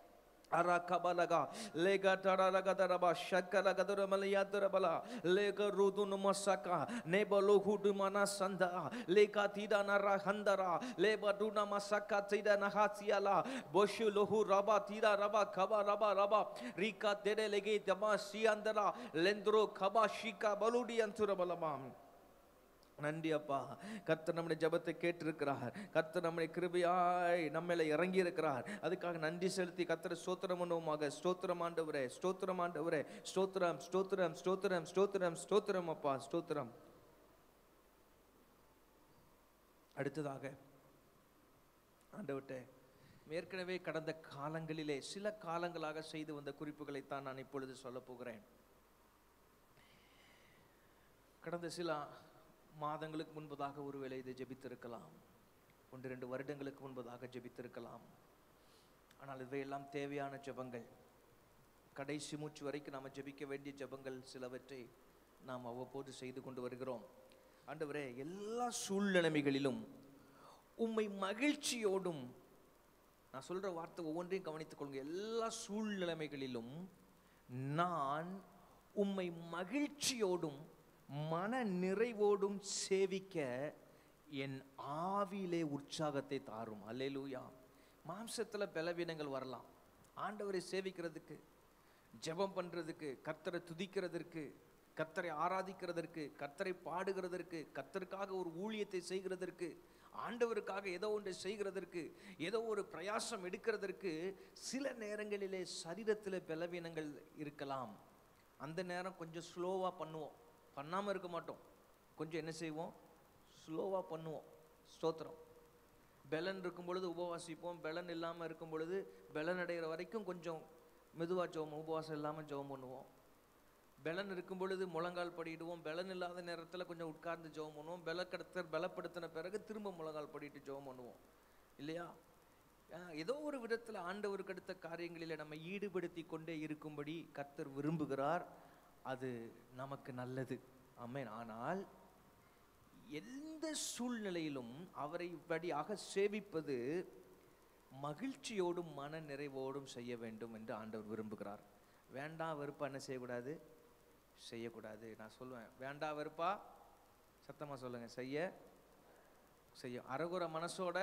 ಅರಕಬಲಗ ಲೇಗ ಟರಲಗದರಬ ಶಕ್ಕಲಗದರ ಮಲಯಾದರಬಲ ಲೇಗ ರುದುನು ಮಸಕ ನೇಬಲು ಹುಡು ಮನ ಸಂದ ಲೇಕ ತೀಡ ನರ ಹಂದರ ಲೇಬ ಡುನ ಮಸಕ ತೀಡ ನಹಾಸಿಯಲ ಬೊಶು ಲೋಹು ರಬ ತೀಡ ರಬ ಕಬ ರಬ ರಬ ರೀಕ ತೆಡೆ ಲೆಗೆ ದಮ ಸಿ ಅಂದರ ಲೆಂದ್ರೋ ಕಬ ಶಿಕ ಬಲುಡಿ ಅಂತುರ ಬಲಮಾಮ್ நன்றி அப்பா கர்த்தர் நம்முடைய ஜெபத்தை கேட்டிருக்கிறார் கர்த்தர் நம்முடைய கிருபையாய் நம்மள இறங்கி இருக்கிறார் அதுக்காக நன்றி செலுத்தி கர்த்தரை ஸ்தோத்திரம் பண்ணுவோமாக ஸ்தோத்திரம் ஆண்டவரே ஸ்தோத்திரம் ஆண்டவரே ஸ்தோத்திரம் ஸ்தோத்திரம் ஸ்தோத்திரம் ஸ்தோத்திரம் ஸ்தோத்திரம் அப்பா ஸ்தோத்திரம் அடுத்ததாக ஆண்டவர்கிட்ட ஏற்கனவே கடந்த காலங்களிலே சில காலங்களாக செய்து வந்த குறிப்புகளைத்தான் நான் இப்பொழுது சொல்ல போகிறேன் கடந்த சில மாதங்களுக்கு முன்பதாக ஒருவேளை இதை ஜெபித்திருக்கலாம் ஒன்று ரெண்டு வருடங்களுக்கு முன்பதாக ஜெபித்திருக்கலாம் ஆனால் இவையெல்லாம் தேவையான ஜெபங்கள் கடைசி மூச்சு வரைக்கும் நாம் ஜெபிக்க வேண்டிய ஜெபங்கள் சிலவற்றை நாம் அவ்வப்போது செய்து கொண்டு வருகிறோம் ஆண்டவரே எல்லா சூழ்நிலைமைகளிலும் உம்மை மகிழ்ச்சியோடும் நான் சொல்ற வார்த்தை ஒவ்வொன்றையும் கவனித்துக் கொள்ளுங்க எல்லா சூழ்நிலைமைகளிலும் நான் உம்மை மகிழ்ச்சியோடும் மன நிறைவோடும் சேவிக்க என் ஆவியிலே உற்சாகத்தை தாரும் அல்லேலூயா மாம்சத்துல பலவீனங்கள் வரலாம் ஆண்டவரை சேவிக்கிறதுக்கு ஜெபம் பண்றதுக்கு கர்த்தரை துதிக்கிறதற்கு கர்த்தரை ஆராதிக்கிறதற்கு கர்த்தரை பாடுகிறதற்கு கர்த்தருக்காக ஒரு ஊழியத்தை செய்கிறதற்கு ஆண்டவருக்காக ஏதோ ஒன்று செய்கிறதற்கு ஏதோ ஒரு பிரயாசம் எடுக்கிறதற்கு சில நேரங்களிலே சரீரத்தில் பலவீனங்கள் இருக்கலாம் அந்த நேரம் கொஞ்சம் ஸ்லோவாக பண்ணுவோம் பண்ணாமல் இருக்க மாட்டோம் கொஞ்சம் என்ன செய்வோம் ஸ்லோவாக பண்ணுவோம் ஸ்தோத்திரம் பெலன் இருக்கும் பொழுது உபவாசிப்போம் பெலன் இல்லாமல் இருக்கும் பொழுது பெலன் அடைகிற வரைக்கும் கொஞ்சம் மெதுவாக ஜெபம் உபவாசம் இல்லாமல் ஜெபம் பண்ணுவோம் பெலன் இருக்கும் பொழுது முழங்கால் படிடுவோம் பெலன் இல்லாத நேரத்தில் கொஞ்சம் உட்கார்ந்து ஜெபம் பண்ணுவோம் பெலக்கடுத்த பலப்படுத்தின பிறகு திரும்ப முழங்கால் படிட்டு ஜெபம் பண்ணுவோம் இல்லையா ஆஹ் ஏதோ ஒரு விதத்தில் ஆண்டவருக்கு அடுத்த காரியங்களில் நம்ம ஈடுபடுத்தி கொண்டே இருக்கும்படி கர்த்தர் விரும்புகிறார் அது நமக்கு நல்லது ஆமென் ஆனால் எந்த சூழ்நிலையிலும் அவரை இப்படியாக சேவிப்பது மகிழ்ச்சியோடும் மன நிறைவோடும் செய்ய வேண்டும் என்று ஆண்டவர் விரும்புகிறார் வேண்டாம் வெறுப்பா என்ன செய்யக்கூடாது செய்யக்கூடாது நான் சொல்லுவேன் வேண்டாம் வெறுப்பா சத்தமா சொல்லுங்க செய்ய செய்யும் அறகுற மனசோட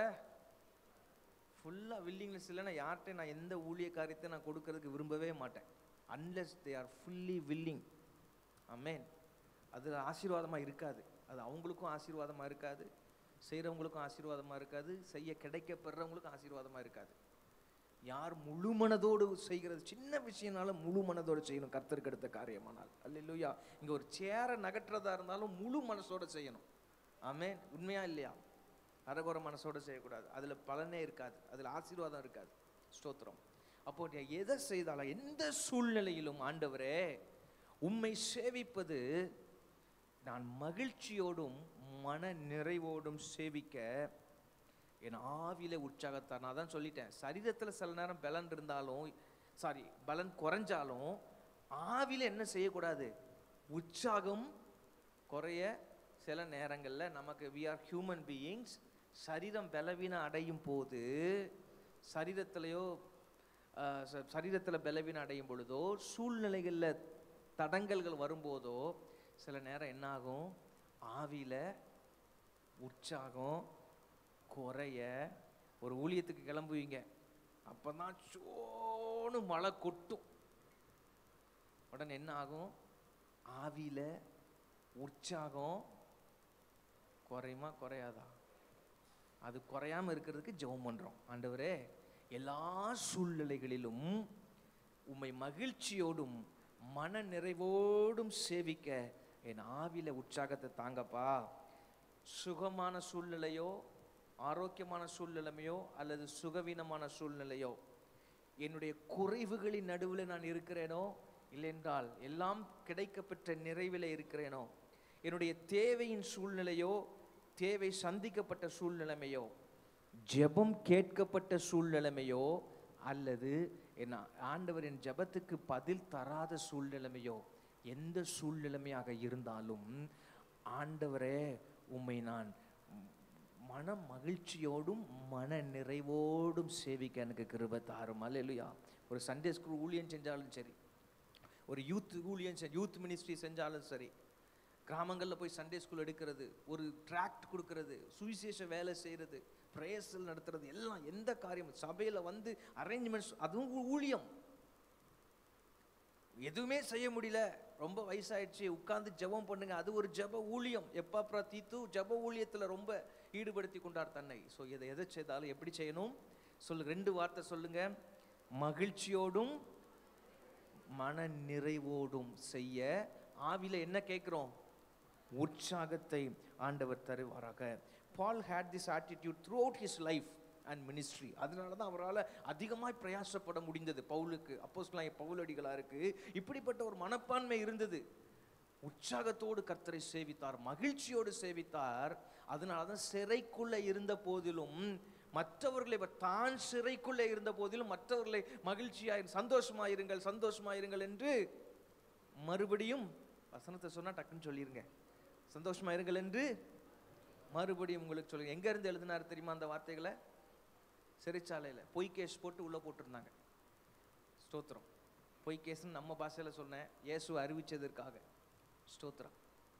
ஃபுல்லாக வில்லிங்னஸ் இல்லைன்னா யார்கிட்ட நான் எந்த ஊழிய காரியத்தை நான் கொடுக்கறதுக்கு விரும்பவே மாட்டேன் unless they are fully willing அமேன் அது ஆசீர்வாதமாக இருக்காது அது அவங்களுக்கும் ஆசீர்வாதமாக இருக்காது செய்கிறவங்களுக்கும் ஆசீர்வாதமாக இருக்காது செய்ய கிடைக்கப்படுறவங்களுக்கும் ஆசீர்வாதமாக இருக்காது யார் முழு மனதோடு செய்கிறது சின்ன விஷயம்னாலும் முழு மனதோடு செய்யணும் கர்த்தருக்கு எடுத்த காரியமானால் அல்லையா இங்கே ஒரு சேரை நகட்டுறதா இருந்தாலும் முழு மனசோட செய்யணும் ஆமென் உண்மையா இல்லையா அரகுற மனசோட செய்யக்கூடாது அதில் பலனே இருக்காது அதில் ஆசீர்வாதம் இருக்காது ஸ்தோத்திரம் அப்போ நீ எதை செய்தாலும் எந்த சூழ்நிலையிலும் ஆண்டவரே உம்மை சேவிப்பது நான் மகிழ்ச்சியோடும் மன நிறைவோடும் சேவிக்க என் ஆவியில உற்சாகத்தான் நான் தான் சொல்லிட்டேன் சரீரத்தில் சில நேரம் பலன் இருந்தாலும் சாரி பலன் குறைஞ்சாலும் ஆவியில என்ன செய்யக்கூடாது உற்சாகம் குறைய சில நேரங்களில் நமக்கு வி ஆர் ஹியூமன் பீயிங்ஸ் சரீரம் பலவீனம் அடையும் போது சரீரத்திலையோ சரீரத்தில் பலவீனம் அடையும் பொழுதோ சூழ்நிலைகளில் தடங்கல்கள் வரும்போதோ சில நேரம் என்ன ஆகும் ஆவியில் உற்சாகம் குறைய ஒரு ஊழியத்துக்கு கிளம்புவீங்க அப்போ தான் சோன்னு மழை கொட்டும் உடனே என்ன ஆகும் ஆவியில் உற்சாகம் குறையுமா குறையாதா அது குறையாம இருக்கிறதுக்கு ஜெபம் பண்றோம் ஆண்டவரே எல்லா சூழ்நிலைகளிலும் உம்மை மகிழ்ச்சியோடும் மன நிறைவோடும் சேவிக்க என் ஆவில உற்சாகத்தை தாங்கப்பா சுகமான சூழ்நிலையோ ஆரோக்கியமான சூழ்நிலைமையோ அல்லது சுகவீனமான சூழ்நிலையோ என்னுடைய குறைவுகளின் நடுவில் நான் இருக்கிறேனோ இல்லைன்றால் எல்லாம் கிடைக்கப்பெற்ற நிறைவில் இருக்கிறேனோ என்னுடைய தேவையின் சூழ்நிலையோ தேவை சந்திக்கப்பட்ட சூழ்நிலைமையோ ஜெபம் கேட்கப்பட்ட சூழ்நிலைமையோ அல்லது என்ன ஆண்டவரின் ஜெபத்துக்கு பதில் தராத சூழ்நிலைமையோ எந்த சூழ்நிலைமையாக இருந்தாலும் ஆண்டவரே உம்மை நான் மன மகிழ்ச்சியோடும் மன நிறைவோடும் சேவிக்க எனக்கு கிருபை தாரும் அல்லேலூயா ஒரு சண்டே ஸ்கூல் ஊழியம் செஞ்சாலும் சரி ஒரு யூத் ஊழியம் செ- யூத் மினிஸ்ட்ரி செஞ்சாலும் சரி கிராமங்களில் போய் சண்டே ஸ்கூல் எடுக்கிறது ஒரு ட்ராக்ட் கொடுக்கறது சுவிசேஷ வேலை செய்கிறது பிரேசல் நடத்துறது எல்லாம் எந்த காரியம் சபையில் வந்து அரேஞ்ச்மெண்ட்ஸ் அதுவும் ஊ- ஊழியம் எதுவுமே செய்ய முடியல ரொம்ப வயசாயிடுச்சு உட்கார்ந்து ஜெபம் பண்ணுங்க அது ஒரு ஜெப ஊழியம் எப்பா தீத்து ஜெப ஊழியத்தில் ரொம்ப ஈடுபடுத்தி கொண்டார் தன்னை ஸோ இதை எதை செய்தாலும் எப்படி செய்யணும் சொல்லு ரெண்டு வார்த்தை சொல்லுங்க மகிழ்ச்சியோடும் மன நிறைவோடும் செய்ய ஆவில என்ன கேட்குறோம் உற்சாகத்தை ஆண்டவர் தருவாராக Paul had this attitude throughout his life and ministry அதனால தான் அவரால் அதிகமாய் பிரயாசப்பட முடிந்தது பவுலுக்கு அப்போஸ்லாம் பவுலடிகளாக இருக்கு இப்படிப்பட்ட ஒரு மனப்பான்மை இருந்தது உற்சாகத்தோடு கர்த்தரை சேவித்தார் மகிழ்ச்சியோடு சேவித்தார் அதனால தான் சிறைக்குள்ளே இருந்த போதிலும் மற்றவர்களை இவர் தான் சிறைக்குள்ளே இருந்த போதிலும் மற்றவர்களை மகிழ்ச்சியாய் சந்தோஷமாயிருங்கள் சந்தோஷமாயிருங்கள் என்று மறுபடியும் வசனத்தை சொன்னா டக்குன்னு சொல்லிருங்க சந்தோஷமாயிருங்கள் என்று மறுபடியும் உங்களுக்கு சொல்லுங்க எங்க இருந்து எழுதினார் தெரியுமா அந்த வார்த்தைகளை சிறைச்சாலையில பொய் கேஸ் போட்டு உள்ள போட்டிருந்தாங்க ஸ்தோத்திரம் பொய் கேஸ்னு நம்ம பாஷையில சொன்னேன் இயேசு அறிவிச்சதற்காக ஸ்தோத்திரம்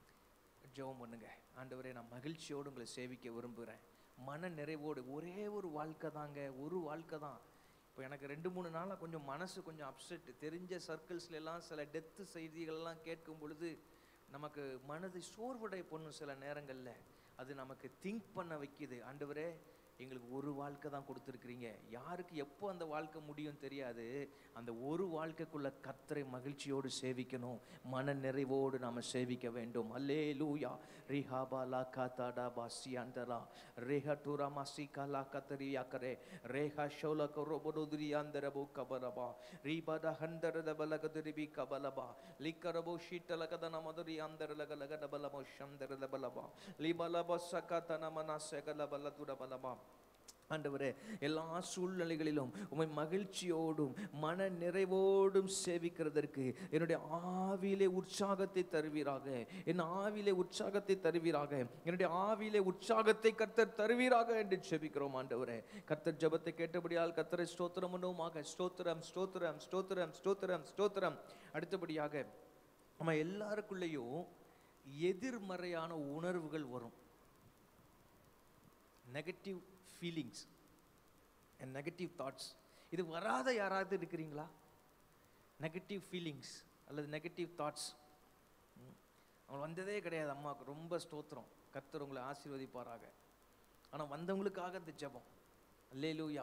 ஜெபம் பண்ணுங்க ஆண்டவரே நான் மகிழ்ச்சியோடு உங்களை சேவிக்க விரும்புகிறேன் மன நிறைவோடு ஒரே ஒரு வாழ்க்கை தாங்க ஒரு வாழ்க்கை தான் இப்போ எனக்கு ரெண்டு மூணு நாளாக கொஞ்சம் மனசு கொஞ்சம் அப்செட் தெரிஞ்ச சர்க்கிள்ஸ்ல எல்லாம் சில டெத்து செய்திகள்லாம் கேட்கும் பொழுது நமக்கு மனது சோர்வடை பண்ணும் சில நேரங்களில் அது நமக்கு திங்க் பண்ண வைக்குது ஆண்டவரே எங்களுக்கு ஒரு வாழ்க்கை தான் கொடுத்துருக்கிறீங்க யாருக்கு எப்போ அந்த வாழ்க்கை முடியும் தெரியாது அந்த ஒரு வாழ்க்கைக்குள்ள கர்த்தரை மகிழ்ச்சியோடு சேவிக்கணும் மன நிறைவோடு நாம் சேவிக்க வேண்டும் அல்லே லூயா ரிஹாபா லா காத்தாடா பாசி அண்டரா ரேஹா டூரா மாசி காலா கத்தரி யாக்கரே ரேஹா ஷோல கரோபடுதுரி அந்தரபு கபலபா ரீபத ஹந்தரத பலகதுரிபி கபலபா லிக்கரபு ಶೀಟಲಕದ ನಮದುರಿ ಅಂದರಲಗ ಲಗದ ಬಲಮೋ ಶಂದರದ ಬಲಬ ಲಿಬಲಬ ಸಕತನ ಮನಸ್ಸಗಲ ಬಲದುಡ ಬಲಬ ஆண்டவரே எல்லா சூழ்நிலைகளிலும் உம்மை மகிழ்ச்சியோடும் மன நிறைவோடும் சேவிக்கிறதற்கு என்னுடைய ஆவியிலே உற்சாகத்தை தருவீராக என் ஆவியிலே உற்சாகத்தை தருவீராக என்னுடைய ஆவியிலே உற்சாகத்தை கர்த்தர் தருவீராக என்று செபிக்கிறோம் ஆண்டவரே கர்த்தர் ஜெபத்தை கேட்டபடியால் கர்த்தரை ஸ்தோத்திரம் பண்ணுவோமாக ஸ்தோத்திரம் ஸ்தோத்திரம் ஸ்தோத்திரம் ஸ்தோத்திரம் ஸ்தோத்திரம் அடுத்தபடியாக நம்ம எல்லாருக்குள்ளேயும் எதிர்மறையான உணர்வுகள் வரும் negative feelings and negative thoughts இது வராத யாராவது இருக்கிறீங்களா நெகட்டிவ் ஃபீலிங்ஸ் அல்லது நெகட்டிவ் தாட்ஸ் அவங்க வந்ததே கிடையாது அம்மாவுக்கு ரொம்ப ஸ்தோத்திரம் கர்த்தர் உங்களை ஆசீர்வதிப்பாராக ஆனால் வந்தவங்களுக்காக இந்த ஜெபம் அல்லேலூயா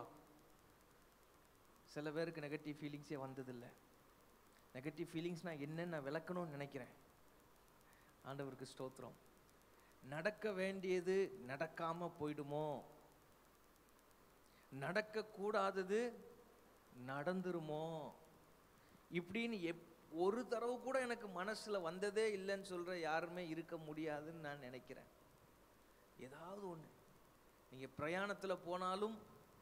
சில பேருக்கு நெகட்டிவ் ஃபீலிங்ஸே வந்ததில்லை நெகட்டிவ் ஃபீலிங்ஸ்னால் என்னன்னு நான் விளக்கணும்னு நினைக்கிறேன் ஆண்டவருக்கு ஸ்தோத்திரம் நடக்க வேண்டியது நடக்காம போயிடுமோ நடக்கக்கூடாதது நடந்துருமோ இப்படின்னு எப் ஒரு தடவை கூட எனக்கு மனசுல வந்ததே இல்லைன்னு சொல்ற யாருமே இருக்க முடியாதுன்னு நான் நினைக்கிறேன் ஏதாவது ஒண்ணு நீங்க பிரயாணத்துல போனாலும்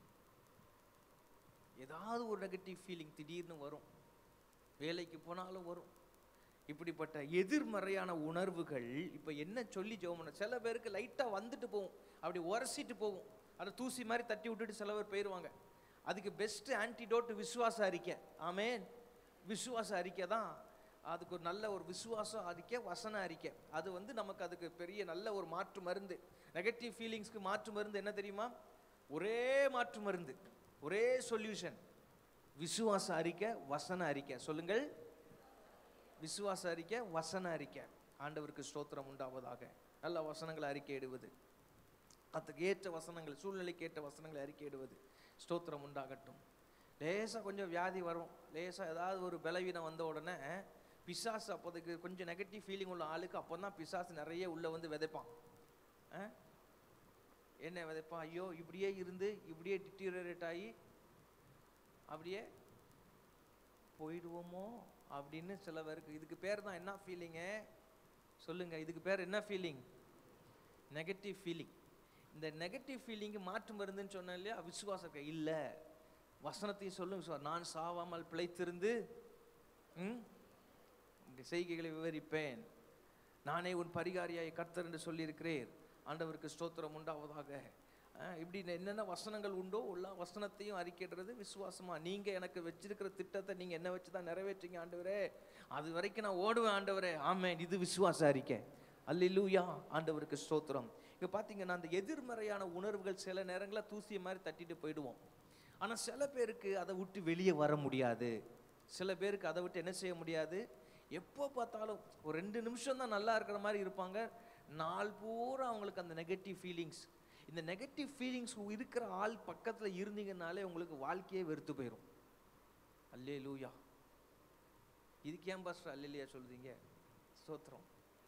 ஏதாவது ஒரு நெகட்டிவ் ஃபீலிங் திடீர்னு வரும் வேலைக்கு போனாலும் வரும் இப்படிப்பட்ட எதிர்மறையான உணர்வுகள் இப்போ என்ன சொல்லி ஜெபம் பண்ண சில பேருக்கு லைட்டாக வந்துட்டு போகும் அப்படி உரசிட்டு போகும் அதை தூசி மாதிரி தட்டி விட்டுட்டு சில பேர் போயிடுவாங்க அதுக்கு பெஸ்ட் ஆன்டிடோட் விசுவாச அறிக்கை ஆமென் விசுவாச அறிக்கை தான் அதுக்கு ஒரு நல்ல ஒரு விசுவாச அறிக்கை வசன அறிக்கை அது வந்து நமக்கு அதுக்கு பெரிய நல்ல ஒரு மாற்று மருந்து நெகட்டிவ் ஃபீலிங்ஸ்க்கு மாற்று மருந்து என்ன தெரியுமா ஒரே மாற்று மருந்து ஒரே சொல்யூஷன் விசுவாச அறிக்கை வசன அறிக்கை சொல்லுங்கள் விசுவாச அறிக்கை வசன அறிக்கை ஆண்டவருக்கு ஸ்தோத்திரம் உண்டாவதாக நல்ல வசனங்களை அறிக்கையிடுவது அதுக்கு ஏற்ற வசனங்கள் சூழ்நிலைக்கு ஏற்ற வசனங்களை அறிக்கையிடுவது ஸ்தோத்திரம் உண்டாகட்டும் லேசாக கொஞ்சம் வியாதி வரும் லேசாக ஏதாவது ஒரு பலவீனம் வந்த உடனே பிசாசு அப்போதைக்கு கொஞ்சம் நெகட்டிவ் ஃபீலிங் உள்ள ஆளுக்கு அப்போ தான் பிசாசு நிறைய உள்ளே வந்து விதைப்பான் ஆ? என்ன விதைப்பான் ஐயோ இப்படியே இருந்து இப்படியே டிட்டீரியரேட் ஆகி அப்படியே போயிடுவோமோ அப்படின்னு சில பேருக்கு இதுக்கு பேர் தான் என்ன ஃபீலிங்கு சொல்லுங்க இதுக்கு பேர் என்ன ஃபீலிங் நெகட்டிவ் ஃபீலிங் இந்த நெகட்டிவ் ஃபீலிங்கு மாற்று மருந்துன்னு சொன்னேன் இல்லையா விசுவாசம் இல்லை வசனத்தையும் சொல்லும் விசுவாசம் நான் சாவாமல் பிழைத்திருந்து ம் உங்கள் செய்கைகளை விவரிப்பேன் நானே உன் பரிகாரியாய் கர்த்தர் என்று சொல்லியிருக்கிறேன் ஆண்டவருக்கு ஸ்தோத்திரம் உண்டாவதாக அஹ் இப்படி என்னென்ன வசனங்கள் உண்டோ எல்லா வசனத்தையும் அறிக்கைடுறது விசுவாசமா நீங்க எனக்கு வச்சிருக்கிற திட்டத்தை நீங்க என்ன வச்சு தான் நிறைவேற்றீங்க ஆண்டவரே அது வரைக்கும் நான் ஓடுவேன் ஆண்டவரே ஆமென் இது விசுவாச அறிக்கை அல்லேலூயா ஆண்டவருக்கு ஸ்தோத்திரம் இங்க பாத்தீங்கன்னா அந்த எதிர்மறையான உணர்வுகள் சில நேரங்களில் தூசிய மாதிரி தட்டிட்டு போயிடுவோம் ஆனா சில பேருக்கு அதை விட்டு வெளியே வர முடியாது சில பேருக்கு அதை விட்டு என்ன செய்ய முடியாது எப்போ பார்த்தாலும் ஒரு ரெண்டு நிமிஷம் தான் நல்லா இருக்கிற மாதிரி இருப்பாங்க நாள் பூரா அவங்களுக்கு அந்த நெகட்டிவ் ஃபீலிங்ஸ் இந்த நெகட்டிவ் ஃபீலிங்ஸ் இருக்கிற ஆள் பக்கத்துல இருந்தீங்கனாலே உங்களுக்கு வாழ்க்கையே வெறுத்து போயிடும் அல்லே லூயா இதுக்கு ஏன் பாஸ்டர் அல்லையா சொல்றீங்க ஸ்தோத்திரம்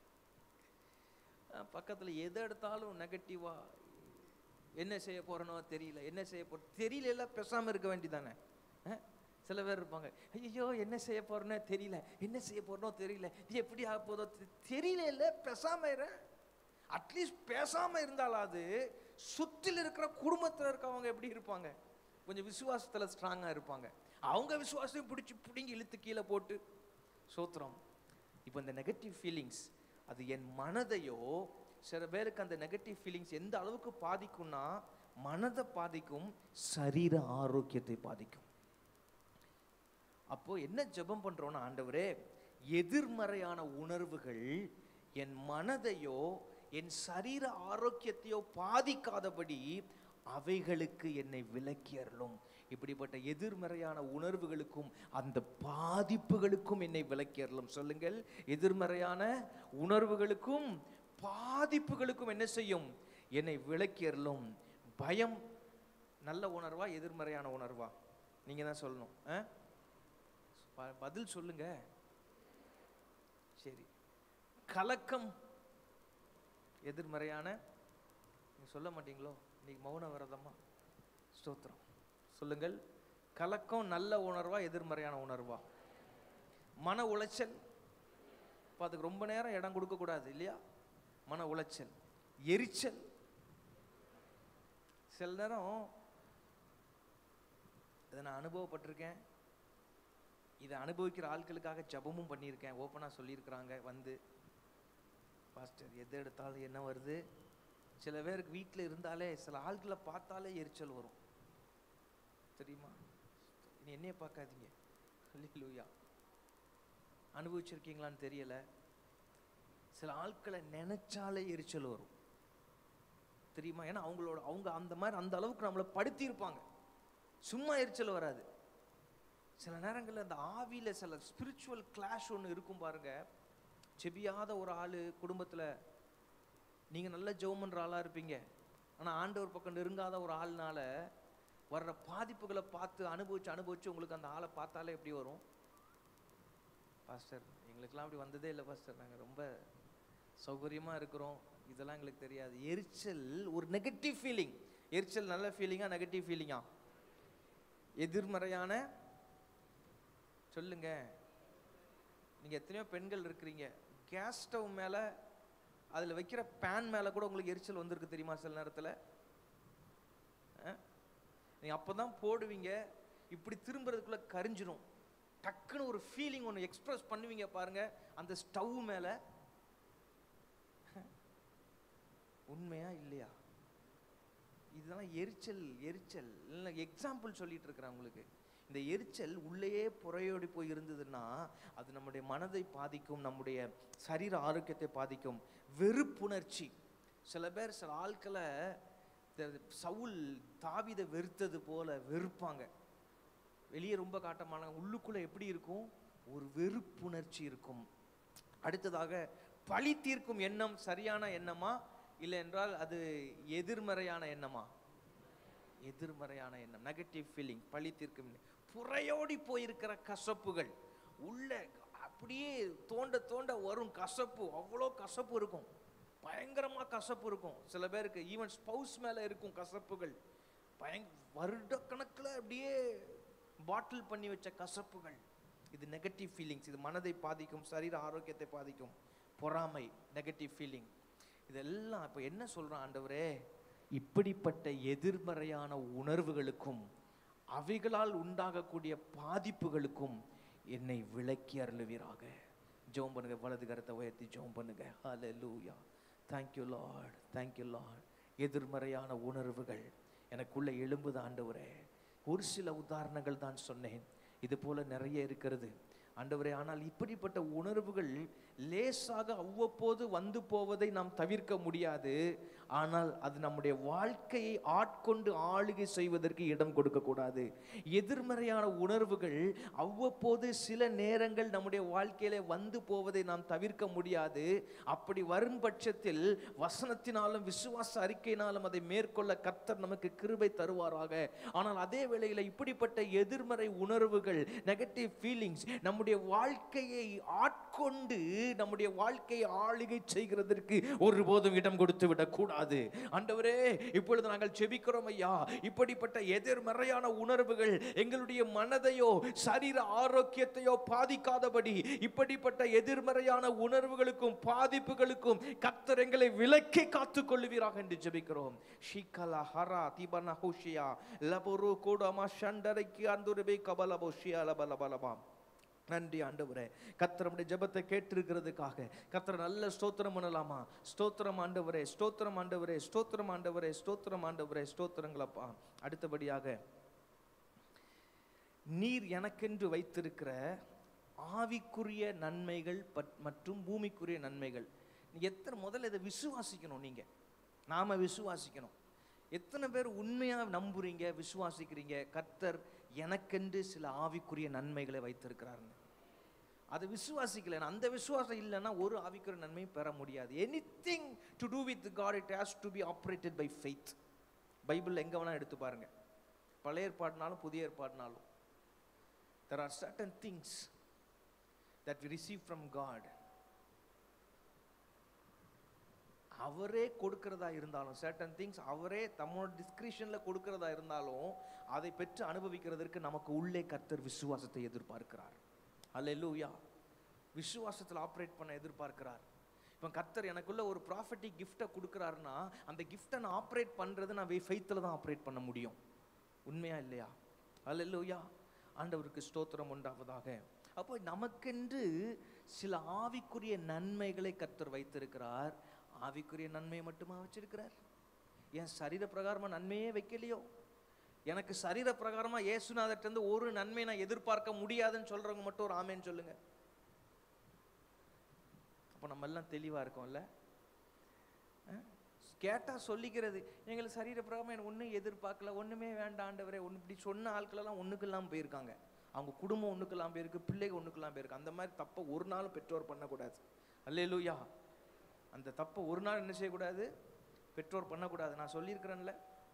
அஹ் பக்கத்துல எதை எடுத்தாலும் நெகட்டிவா என்ன செய்ய போறனோ தெரியல என்ன செய்ய போற தெரியல பேசாம இருக்க வேண்டியதானே அஹ்? சில பேர் இருப்பாங்க ஐயோ என்ன செய்ய போறேனோ தெரியல என்ன செய்ய போறனோ தெரியல இது எப்படி ஆக போதோ தெ- தெரியல இல்ல பேசாம இரு அட்லீஸ்ட் பேசாம இருந்தாலாவது சுற்றில் இருக்கிற குடும்பத்துல இருக்கவங்க எப்படி இருப்பாங்க கொஞ்சம் விசுவாசத்துல ஸ்ட்ராங்கா இருப்பாங்க அவங்க விசுவாசத்தையும் பிடிச்சி பிடிங்கி இழுத்து கீழே போட்டு சோத்திரம் இப்போ இந்த நெகட்டிவ் ஃபீலிங்ஸ் அது என் மனதையோ சில பேருக்கு அந்த நெகட்டிவ் ஃபீலிங்ஸ் எந்த அளவுக்கு பாதிக்கும்னா மனதை பாதிக்கும் சரீர ஆரோக்கியத்தை பாதிக்கும் அப்போ என்ன ஜெபம் பண்றோம்னா ஆண்டவரே எதிர்மறையான உணர்வுகள் என் மனதையோ என் சரீர ஆரோக்கியத்தையோ பாதிக்காதபடி அவைகளுக்கு என்னை விலக்கியறலும் இப்படிப்பட்ட எதிர்மறையான உணர்வுகளுக்கும் அந்த பாதிப்புகளுக்கும் என்னை விலக்கியறலும் சொல்லுங்கள் எதிர்மறையான உணர்வுகளுக்கும் பாதிப்புகளுக்கும் என்ன செய்யும் என்னை விலக்கியறலும் பயம் நல்ல உணர்வா எதிர்மறையான உணர்வா நீங்க தான் சொல்லணும் ஆ? ப- பதில் சொல்லுங்க சரி கலக்கம் எதிர்மறையான நீங்க சொல்ல மாட்டீங்களோ இன்னைக்கு மௌன விரதமா ஸ்தோத்திரம் சொல்லுங்கள் கலக்கம் நல்ல உணர்வா எதிர்மறையான உணர்வா மன உளைச்சல் இப்போ அதுக்கு ரொம்ப நேரம் இடம் கொடுக்க கூடாது இல்லையா மன உளைச்சல் எரிச்சல் சில நேரம் இதை நான் அனுபவப்பட்டிருக்கேன் இதை அனுபவிக்கிற ஆட்களுக்காக ஜெபமும் பண்ணியிருக்கேன் ஓப்பனாக சொல்லியிருக்கிறாங்க வந்து பாஸ்டர் எது எடுத்தாலும் என்ன வருது சில பேருக்கு வீட்டில் இருந்தாலே சில ஆட்களை பார்த்தாலே எரிச்சல் வரும் தெரியுமா நீ என்னைய பார்க்காதீங்க அல்லேலூயா அனுபவிச்சிருக்கீங்களான்னு தெரியல சில ஆட்களை நினைச்சாலே எரிச்சல் வரும் தெரியுமா ஏன்னா அவங்களோட அவங்க அந்த மாதிரி அந்த அளவுக்கு நம்மளை படுத்தி இருப்பாங்க சும்மா எரிச்சல் வராது சில நேரங்களில் அந்த ஆவியில் சில ஸ்பிரிச்சுவல் கிளாஷ் ஒன்று இருக்கும் பாருங்க செபியாத ஒரு ஆள் குடும்பத்தில் நீங்கள் நல்ல ஜெபம் பண்ற ஆளாக இருப்பீங்க ஆனால் ஆண்டவர் பக்கம் நெருங்காத ஒரு ஆள்னால வர்ற பாதிப்புகளை பார்த்து அனுபவிச்சு அனுபவிச்சு உங்களுக்கு அந்த ஆளை பார்த்தாலே எப்படி வரும் பாஸ்டர் எங்களுக்கெல்லாம் அப்படி வந்ததே இல்லை பாஸ்டர் நாங்கள் ரொம்ப சௌகரியமாக இருக்கிறோம் இதெல்லாம் எங்களுக்கு தெரியாது எரிச்சல் ஒரு நெகட்டிவ் ஃபீலிங் எரிச்சல் நல்ல ஃபீலிங்கா நெகட்டிவ் ஃபீலிங்கா எதிர்மறையான சொல்லுங்க நீங்கள் எத்தனையோ பெண்கள் இருக்கிறீங்க கேஸ் ஸ்டவ் மேலே அதில் வைக்கிற பேன் மேலே கூட உங்களுக்கு எரிச்சல் வந்திருக்கு தெரியுமா சில நேரத்தில் நீங்கள் அப்போ தான் போடுவீங்க இப்படி திரும்புறதுக்குள்ளே கரிஞ்சிரும் டக்குன்னு ஒரு ஃபீலிங் ஒன்று எக்ஸ்பிரஸ் பண்ணுவீங்க பாருங்க அந்த ஸ்டவ் மேலே உண்மையா இல்லையா இதெல்லாம் எரிச்சல் எரிச்சல் இல்லை எக்ஸாம்பிள் சொல்லிட்டு இருக்கிறேன் உங்களுக்கு இந்த எரிச்சல் உள்ளேயே புறையோடி போய் இருந்ததுன்னா அது நம்முடைய மனதை பாதிக்கும் நம்முடைய சரீர ஆரோக்கியத்தை பாதிக்கும் வெறுப்புணர்ச்சி சில பேர் சில ஆட்களை இந்த சவுல் தாவிதை வெறுத்தது போல வெறுப்பாங்க வெளியே ரொம்ப காட்டமான உள்ளுக்குள்ள எப்படி இருக்கும் ஒரு வெறுப்புணர்ச்சி இருக்கும் அடுத்ததாக பழி தீர்க்கும் எண்ணம் சரியான எண்ணமா இல்லை என்றால் அது எதிர்மறையான எண்ணமா எதிர்மறையான எண்ணம் நெகட்டிவ் ஃபீலிங் பழி தீர்க்கும் எண்ணம். புறையோடி போயிருக்கிற கசப்புகள் உள்ள அப்படியே தோண்ட தோண்ட வரும் கசப்பு அவ்வளோ கசப்பு இருக்கும் பயங்கரமா கசப்பு இருக்கும் சில பேருக்கு ஈவன் ஸ்பௌஸ் மேல இருக்கும் கசப்புகள் பயங் வருடக்கணக்கில் அப்படியே பாட்டில் பண்ணி வச்ச கசப்புகள் இது நெகட்டிவ் ஃபீலிங்ஸ் இது மனதை பாதிக்கும் சரீர ஆரோக்கியத்தை பாதிக்கும் பொறாமை நெகட்டிவ் ஃபீலிங் இதெல்லாம் இப்போ என்ன சொல்றான் ஆண்டவரே இப்படிப்பட்ட எதிர்மறையான உணர்வுகளுக்கும் அவைகளால் உண்டாகக்கூடிய பாதிப்புகளுக்கும் என்னை விலக்கி அருளுவீராக ஜெபம் பண்ணுங்க வலது கரத்தை உயர்த்தி ஜெபம் பண்ணுங்க ஹalleluya thank you lord thank you lord எதிர்மறையான உணர்வுகள் எனக்குள்ள எழும்புது ஆண்டவரே ஒரு சில உதாரணங்கள் தான் சொன்னேன் இது போல நிறைய இருக்கிறது ஆண்டவரே ஆனால் இப்படிப்பட்ட உணர்வுகள் லேசாக அவ்வப்போது வந்து போவதை நாம் தவிர்க்க முடியாது ஆனால் அது நம்முடைய வாழ்க்கையை ஆட்கொண்டு ஆளுகை செய்வதற்கு இடம் கொடுக்க கூடாது எதிர்மறையான உணர்வுகள் அவ்வப்போது சில நேரங்கள் நம்முடைய வாழ்க்கையில வந்து போவதை நாம் தவிர்க்க முடியாது அப்படி வரும் பட்சத்தில் வசனத்தினாலும் விசுவாச அறிக்கையினாலும் அதை மேற்கொள்ள கர்த்தர் நமக்கு கிருபை தருவாராக ஆனால் அதே வேளையில் இப்படிப்பட்ட எதிர்மறை உணர்வுகள் நெகட்டிவ் ஃபீலிங்ஸ் நம்முடைய வாழ்க்கையை ஆட்கொண்டு நம்முடைய வாழ்க்கையை ஆளுகை செய்கிறதற்கு ஒருபோதும் இடம் கொடுத்து விடக்கூடாது ஆண்டவரே இப்பொழுது நாங்கள் செபிக்கிறோம் ஐயா இப்படிப்பட்ட எதிர்மறையான உணர்வுகள் எங்களுடைய மனதையோ சரீர ஆரோக்கியத்தையோ பாதிக்காதபடி இப்படிப்பட்ட எதிர்மறையான உணர்வுகளுக்கும் பாதிப்புகளுக்கும் கர்த்தர் எங்களை விலக்கி காத்துக் கொள்ளுவீராக என்று ஜெபிக்கிறோம் ஷிகலா ஹரா திபன ஹுஷியா லபுரு கூடமா ஷண்டரைக்கு அந்துருபே கபலபோஷியா லபலபலபாம் நன்றி ஆண்டவரே கர்த்தர் நம்முடைய ஜெபத்தை கேட்டிருக்கிறதுக்காக கர்த்தர் நல்ல ஸ்தோத்திரம் பண்ணலாமா ஸ்தோத்திரம் ஆண்டவரே ஸ்தோத்திரம் ஆண்டவரே ஸ்தோத்திரம் ஆண்டவரே ஸ்தோத்திரம் ஆண்டவரே ஸ்தோத்திரங்களப்பா அடுத்தபடியாக நீர் எனக்கென்று வைத்திருக்கிற ஆவிக்குரிய நன்மைகள் பட்- மற்றும் பூமிக்குரிய நன்மைகள் நீங்க எத்தனை முதல்ல இதை விசுவாசிக்கணும் நீங்க நாம விசுவாசிக்கணும் எத்தனை பேர் உண்மையா நம்புறீங்க விசுவாசிக்கிறீங்க கர்த்தர் எனக்கென்று சில ஆவிக்குரிய நன்மைகளை வைத்திருக்கிறாருன்னு அதை விசுவாசிக்கல அந்த விசுவாசம் இல்லைன்னா ஒரு ஆவிக்குரிய நன்மையும் பெற முடியாது anything to do with God it has to be operated by faith Bible எங்க வேணா எடுத்து பாருங்க பழைய ஏற்பாடுனாலும் புதிய ஏற்பாடுனாலும் there are certain things that we receive from God அவரே கொடுக்கிறதா இருந்தாலும் certain things அவரே தம்மோட டிஸ்கிரிஷன்ல கொடுக்கிறதா இருந்தாலும் அதை பெற்று அனுபவிக்கிறதற்கு நமக்கு உள்ளே கர்த்தர் விசுவாசத்தை எதிர்பார்க்கிறார் அல்லேலூயா விசுவாசத்தில் ஆப்ரேட் பண்ண எதிர்பார்க்கிறார் இப்போ கர்த்தர் எனக்குள்ள ஒரு ப்ராஃபட்டிக் கிஃப்ட்டை கொடுக்குறாருன்னா அந்த கிஃப்ட்டை நான் ஆப்ரேட் பண்ணுறது நான் ஃபெய்த்தில் தான் ஆப்ரேட் பண்ண முடியும் உண்மையா இல்லையா அல்லேலூயா ஆண்டவருக்கு ஸ்தோத்திரம் உண்டாவதாக அப்போ நமக்கென்று சில ஆவிக்குரிய நன்மைகளை கர்த்தர் வைத்திருக்கிறார் ஆவிக்குரிய நன்மையை மட்டுமா வச்சிருக்கிறார் என் சரீர பிரகாரமா நன்மையே வைக்கலையோ எனக்கு சரீர பிரகாரமா இயேசுநாதர்ட்ட இருந்து ஒரு நன்மை நான் எதிர்பார்க்க முடியாதுன்னு சொல்றவங்க மட்டும் ஒரு ஆமேன்னு சொல்லுங்க அப்போ நம்ம எல்லாம் தெளிவா இருக்கோம்ல அஹ்? கேட்டால் சொல்லிக்கிறது எங்களுக்கு சரீர பிரகாரம் எனக்கு ஒன்றும் எதிர்பார்க்கல ஒன்றுமே வேண்டாம் ஆண்டவரே ஒன்று இப்படி சொன்ன ஆட்களெல்லாம் ஒன்றுக்கு இல்லாமல் போயிருக்காங்க அவங்க குடும்பம் ஒன்றுக்கு இல்லாமல் போயிருக்கு பிள்ளைங்க ஒன்றுக்கு இல்லாமல் போயிருக்கு அந்த மாதிரி தப்பை ஒரு நாளும் பெற்றோர் பண்ணக்கூடாது அல்லேலூயா அந்த தப்பை ஒரு நாள் என்ன செய்யக்கூடாது பெற்றோர் பண்ணக்கூடாது நான் சொல்லியிருக்கிறேன்ல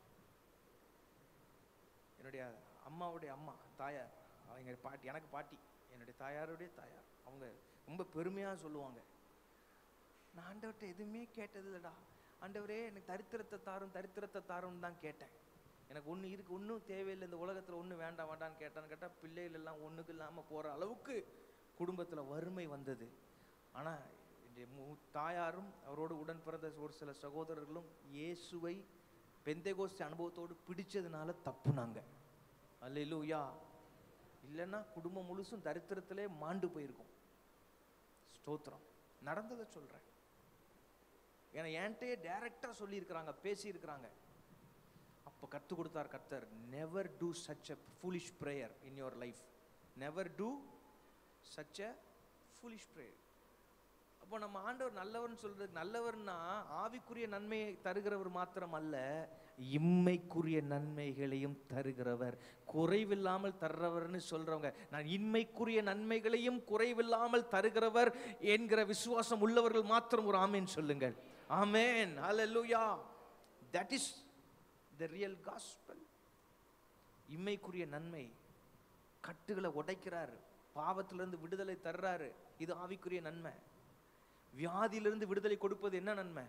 என்னுடைய அம்மாவுடைய அம்மா தாயார் அவங்க பாட்டி எனக்கு பாட்டி என்னுடைய தாயாருடைய தாயார் அவங்க ரொம்ப பெருமையாக சொல்லுவாங்க நான் ஆண்டவர்கிட்ட எதுவுமே கேட்டது இல்லைடா ஆண்டவரே எனக்கு தரித்திரத்தை தாரும் தரித்திரத்தை தாரும்னு தான் கேட்டேன் எனக்கு ஒன்று இருக்கு ஒன்றும் தேவையில்லை இந்த உலகத்தில் ஒன்றும் வேண்டாம் வேண்டாம்னு கேட்டான்னு கேட்டால் பிள்ளைகள் எல்லாம் ஒன்றுக்கு இல்லாமல் போகிற அளவுக்கு குடும்பத்தில் வறுமை வந்தது ஆனால் என்னுடைய மூ தாயாரும் அவரோடு உடன் பிறந்த ஒரு சில சகோதரர்களும் இயேசுவை பெந்தைகோஸ்தி அனுபவத்தோடு பிடிச்சதுனால தப்புனாங்க அல்லேலூயா இல்லைன்னா குடும்பம் முழுசும் தரித்திரத்திலே மாண்டு போயிருக்கும் ஸ்தோத்திரம் நடந்ததை சொல்கிறேன் ஏன்னா என்கிட்டயே டைரக்டாக சொல்லியிருக்கிறாங்க பேசியிருக்கிறாங்க அப்போ கற்றுக் கொடுத்தார் கர்த்தர் never do such a foolish prayer in your life never do such a foolish prayer அப்போ நம்ம ஆண்டவர் நல்லவர்னு சொல்றதுக்கு நல்லவர்னா ஆவிக்குரிய நன்மையை தருகிறவர் மாத்திரம் அல்ல இம்மைக்குரிய நன்மைகளையும் தருகிறவர் குறைவில்லாமல் தர்றவர்னு சொல்றவங்க நான் இன்மைக்குரிய நன்மைகளையும் குறைவில்லாமல் தருகிறவர் என்கிற விசுவாசம் உள்ளவர்கள் மாத்திரம் ஒரு ஆமேன் சொல்லுங்கள் ஆமேன் ஹalleluya that is the real gospel இம்மைக்குரிய நன்மை கட்டுகளை உடைக்கிறார் பாவத்திலிருந்து விடுதலை தர்றாரு இது ஆவிக்குரிய நன்மை வியாதியிலிருந்து விடுதலை கொடுப்பது என்ன நன்மை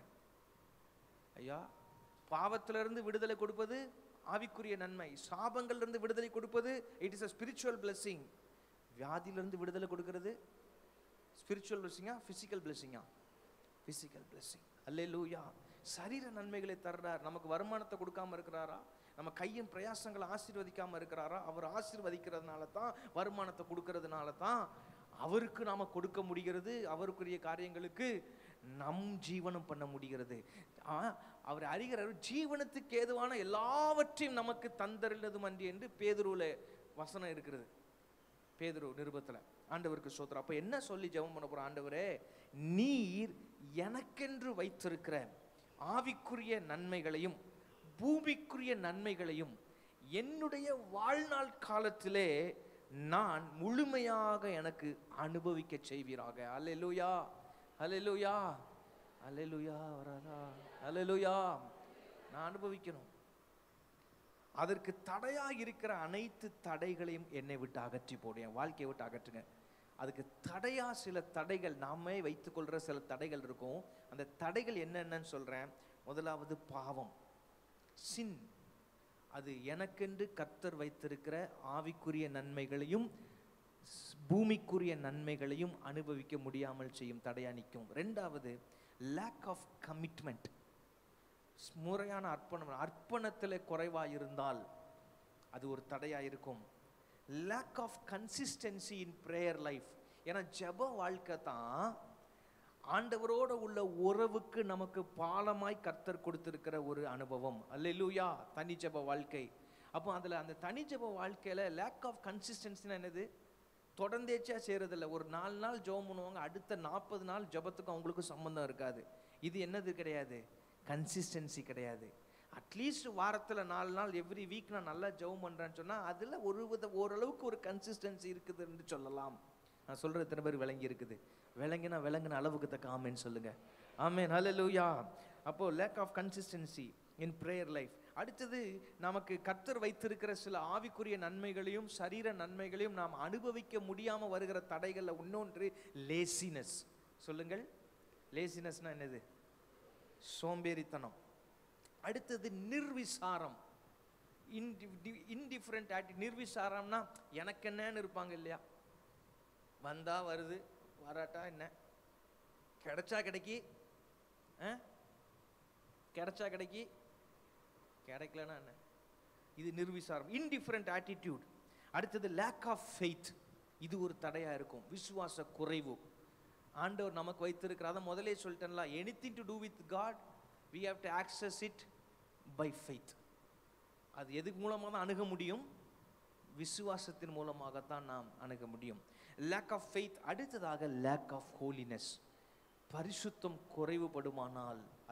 ஐயா பாவத்திலிருந்து விடுதலை கொடுப்பது ஆவிக்குரிய நன்மை சாபங்களிலிருந்து விடுதலை கொடுப்பது it is a spiritual blessing வியாதியிலிருந்து விடுதலை கொடுக்கிறது ஸ்பிரிச்சுவல் பிளெஸ்ஸிங்கா ஃபிசிக்கல் பிளெஸ்ஸிங்கா ஃபிசிக்கல் பிளெஸ்ஸிங் அல்லேலூயா சரீர நன்மைகளை தர்றார் நமக்கு வருமானத்தை கொடுக்காம இருக்கிறாரா நம்ம கையின் பிரயாசங்களை ஆசீர்வதிக்காம இருக்கிறாரா அவர் ஆசீர்வதிக்கிறதுனால தான் வருமானத்தை கொடுக்கறதுனால தான் அவருக்கு நாம கொடுக்க முடிகிறது அவருக்குரிய காரியங்களுக்கு நம் ஜீவனம் பண்ண முடிகிறது ஆ, அவர் அறிகிறார் ஜீவனத்துக்கு ஏதுவான எல்லாவற்றையும் நமக்கு தந்தருள்ளதும் அன்றி என்று பேதுருவில் வசனம் இருக்கிறது பேதுரு நிருபத்துல ஆண்டவருக்கு சோத்திரம் அப்ப என்ன சொல்லி ஜெபம் பண்ண போற ஆண்டவரே நீர் எனக்கென்று வைத்திருக்கிற ஆவிக்குரிய நன்மைகளையும் பூமிக்குரிய நன்மைகளையும் என்னுடைய வாழ்நாள் காலத்திலே நான் முழுமையாக எனக்கு அனுபவிக்க செய்வீராக அல்லேலூயா அல்லேலூயா அல்லேலூயா வராதா அல்லேலூயா நான் அனுபவிக்கணும் அதற்கு தடையா இருக்கிற அனைத்து தடைகளையும் என்னை விட்டு அகற்றி போடு என் வாழ்க்கையை விட்டு அகற்றுங்க அதுக்கு தடையா சில தடைகள் நாமே வைத்துக்கொள்கிற சில தடைகள் இருக்கும் அந்த தடைகள் என்னென்னன்னு சொல்றேன் முதலாவது பாவம் சின் அது எனக்கென்று கர்த்தர் வைத்திருக்கிற ஆவிக்குரிய நன்மைகளையும் ஸ்- பூமிக்குரிய நன்மைகளையும் அனுபவிக்க முடியாமல் செய்யும் தடையா நிற்கும் ரெண்டாவது லேக் ஆஃப் கமிட்மெண்ட் முறையான அர்ப்பணம் அர்ப்பணத்தில் குறைவாக இருந்தால் அது ஒரு தடையாக இருக்கும் lack of consistency in prayer life ஏன்னா ஜெப வாழ்க்கை தான் ஆண்டவரோட உள்ள உறவுக்கு நமக்கு பாலமாய் கர்த்தர் கொடுத்திருக்கிற ஒரு அனுபவம் அல்லேலூயா தனி ஜெப வாழ்க்கை அப்போ அதில் அந்த தனி ஜெப வாழ்க்கையில் லேக் ஆஃப் கன்சிஸ்டன்சினா என்னது தொடர்ந்தேச்சியா செய்கிறதில்ல ஒரு நாலு நாள் ஜெபம் பண்ணுவாங்க அடுத்த நாற்பது நாள் ஜெபத்துக்கும் அவங்களுக்கும் சம்மந்தம் இருக்காது இது என்னது கிடையாது கன்சிஸ்டன்சி கிடையாது அட்லீஸ்ட் வாரத்தில் நாலு நாள் எவ்ரி வீக் நான் நல்லா ஜெபம் பண்ணுறேன்னு சொன்னால் அதில் ஒரு வித ஓரளவுக்கு ஒரு கன்சிஸ்டன்சி இருக்குதுன்னு சொல்லலாம் நான் சொல்கிறது எத்தனை பேர் விளங்கி இருக்குது விளங்கினா விளங்கின அளவுக்கு தக்க ஆமேன்னு சொல்லுங்க ஆமேன் ஹalleluya அப்போ lack of consistency in prayer life அடுத்தது நமக்கு கர்த்தர் வைத்திருக்கிற சில ஆவிக்குரிய நன்மைகளையும் சரீர நன்மைகளையும் நாம் அனுபவிக்க முடியாம வருகிற தடைகள்ல இன்னொன்று லேசினஸ் சொல்லுங்கள் லேசினஸ்னா என்னது சோம்பேறித்தனம் அடுத்தது நிர்விசாரம் இன்டிஃபரண்ட் ஆட்டி நிர்விசாரம்னா எனக்கு என்னன்னு இருப்பாங்க இல்லையா வந்தா வருது வராட்டா என்ன கிடைச்சா கிடைக்கி ஆ? கிடைச்சா கிடைக்கி கிடைக்கலனா என்ன இது நிர்விசாரம் இன்டிஃபரண்ட் ஆட்டிடியூட் அடுத்தது லேக் ஆஃப் ஃபெய்த் இது ஒரு தடையா இருக்கும் விசுவாச குறைவு ஆண்டவர் நமக்கு வைத்திருக்கிற அதை முதலே சொல்லிட்டேன்ல anything to do with God we have to access it by faith அது எதுக்கு மூலமாக தான் அணுக முடியும் விசுவாசத்தின் மூலமாகத்தான் நாம் அணுக முடியும் லேக் ஆஃப் ஃபெய்த் அடுத்ததாக லேக் ஆஃப் ஹோலினஸ் பரிசுத்தம் குறைவுபடுமானால்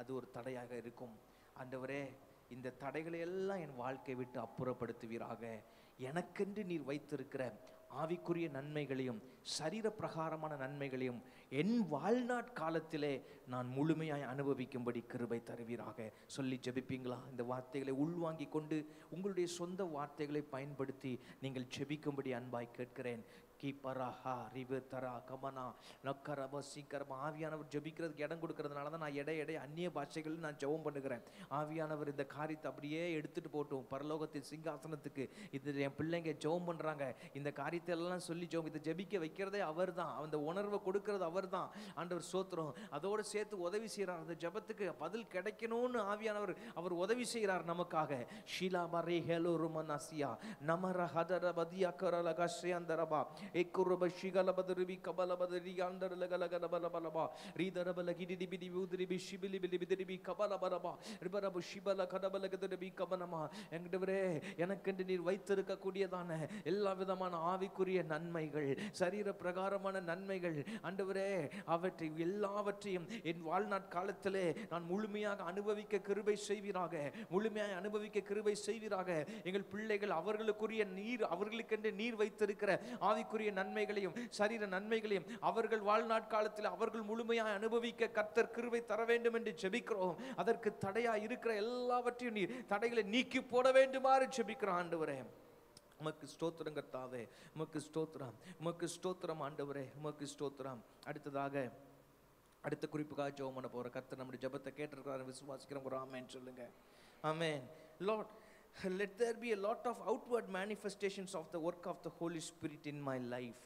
அது ஒரு தடையாக இருக்கும் ஆண்டவரே இந்த தடைகளை எல்லாம் என் வாழ்க்கை விட்டு அப்புறப்படுத்துவீராக எனக்கென்று நீர் வைத்திருக்கிற ஆவிக்குரிய நன்மைகளையும் சரீர பிரகாரமான நன்மைகளையும் என் வாழ்நாட் காலத்திலே நான் முழுமையாய் அனுபவிக்கும்படி கிருபை தருவீராக சொல்லி ஜெபிப்பீங்களா இந்த வார்த்தைகளை உள்வாங்கி கொண்டு உங்களுடைய சொந்த வார்த்தைகளை பயன்படுத்தி நீங்கள் ஜெபிக்கும்படி அன்பாய் கேட்கிறேன் கீப்பரஹா ரிவு தரா கமனா நக்கரப சீக்கிரமா ஆவியானவர் ஜெபிக்கிறதுக்கு இடம் கொடுக்கறதுனால தான் நான் எடை எடை அந்நிய பாஷைகள் நான் ஜெபம் பண்ணுகிறேன் ஆவியானவர் இந்த காரியத்தை அப்படியே எடுத்துட்டு போட்டும் பரலோகத்தின் சிங்காசனத்துக்கு இது என் பிள்ளைங்க ஜெபம் பண்றாங்க இந்த காரியத்தை எல்லாம் சொல்லி ஜெபம் இதை ஜெபிக்க வைக்கிறதே அவர் தான் அந்த உணர்வை கொடுக்கறது அவர் தான் ஆண்டவர் சோத்திரம் அதோடு சேர்த்து உதவி செய்கிறார் அந்த ஜெபத்துக்கு பதில் கிடைக்கணும்னு ஆவியானவர் அவர் உதவி செய்கிறார் நமக்காக ஷீலா மரே ஹேலோ ருமனாசியா நமர ஹதர பதியா கரல கஷ்யந்தரபா எக்குரப ஷிகல பதருபி கபல பதரி ஆண்டர் லகல கல பல பலபா ரீதர பல கிடி பிடி ஊதிரி பி ஷிபிலி பிலி பிதிரி பி கபல பலபா ரிபரபு ஷிபல கடபல கதரி பி கபனமா எங்கிட்டவரே எனக்கென்று நீர் வைத்திருக்கக்கூடியதான எல்லா விதமான ஆவிக்குரிய நன்மைகள் சரீர பிரகாரமான நன்மைகள் ஆண்டவரே அவற்றை எல்லாவற்றையும் என் வாழ்நாட் காலத்திலே நான் முழுமையாக அனுபவிக்க கிருபை செய்வீராக முழுமையாக அனுபவிக்க கிருபை செய்வீராக எங்கள் பிள்ளைகள் அவர்களுக்குரிய நீர் அவர்களுக்கென்று நீர் வைத்திருக்கிற ஆவிக்குரிய நன்மைகளையும் சரீர நன்மைகளையும் அவர்கள் வாழ்நாட் காலத்தில் அவர்கள் முழுமையாக அனுபவிக்க கர்த்தர் கிருபை தர வேண்டும் என்று ஜெபிக்கிறோம் அதற்கு தடையா இருக்கிற எல்லாவற்றையும் நீர் தடைகளை நீக்கி போட வேண்டுமாறு ஜெபிக்கிறோம் ஆண்டவரே உமக்கு ஸ்தோத்திரம் கர்த்தாவே உமக்கு ஸ்தோத்திரம் உமக்கு ஸ்தோத்திரம் ஆண்டவரே உமக்கு ஸ்தோத்திரம் அடுத்ததாக அடுத்த குறிப்புக்காக ஜெபம் பண்ண போற கர்த்தர் நம்முடைய ஜெபத்தை கேட்டிருக்கிறாரு விசுவாசிக்கிறோம் ஒரு ஆமேன் சொல்லுங்க ஆமென் Lord let there be a lot of outward manifestations of the work of the holy spirit in my life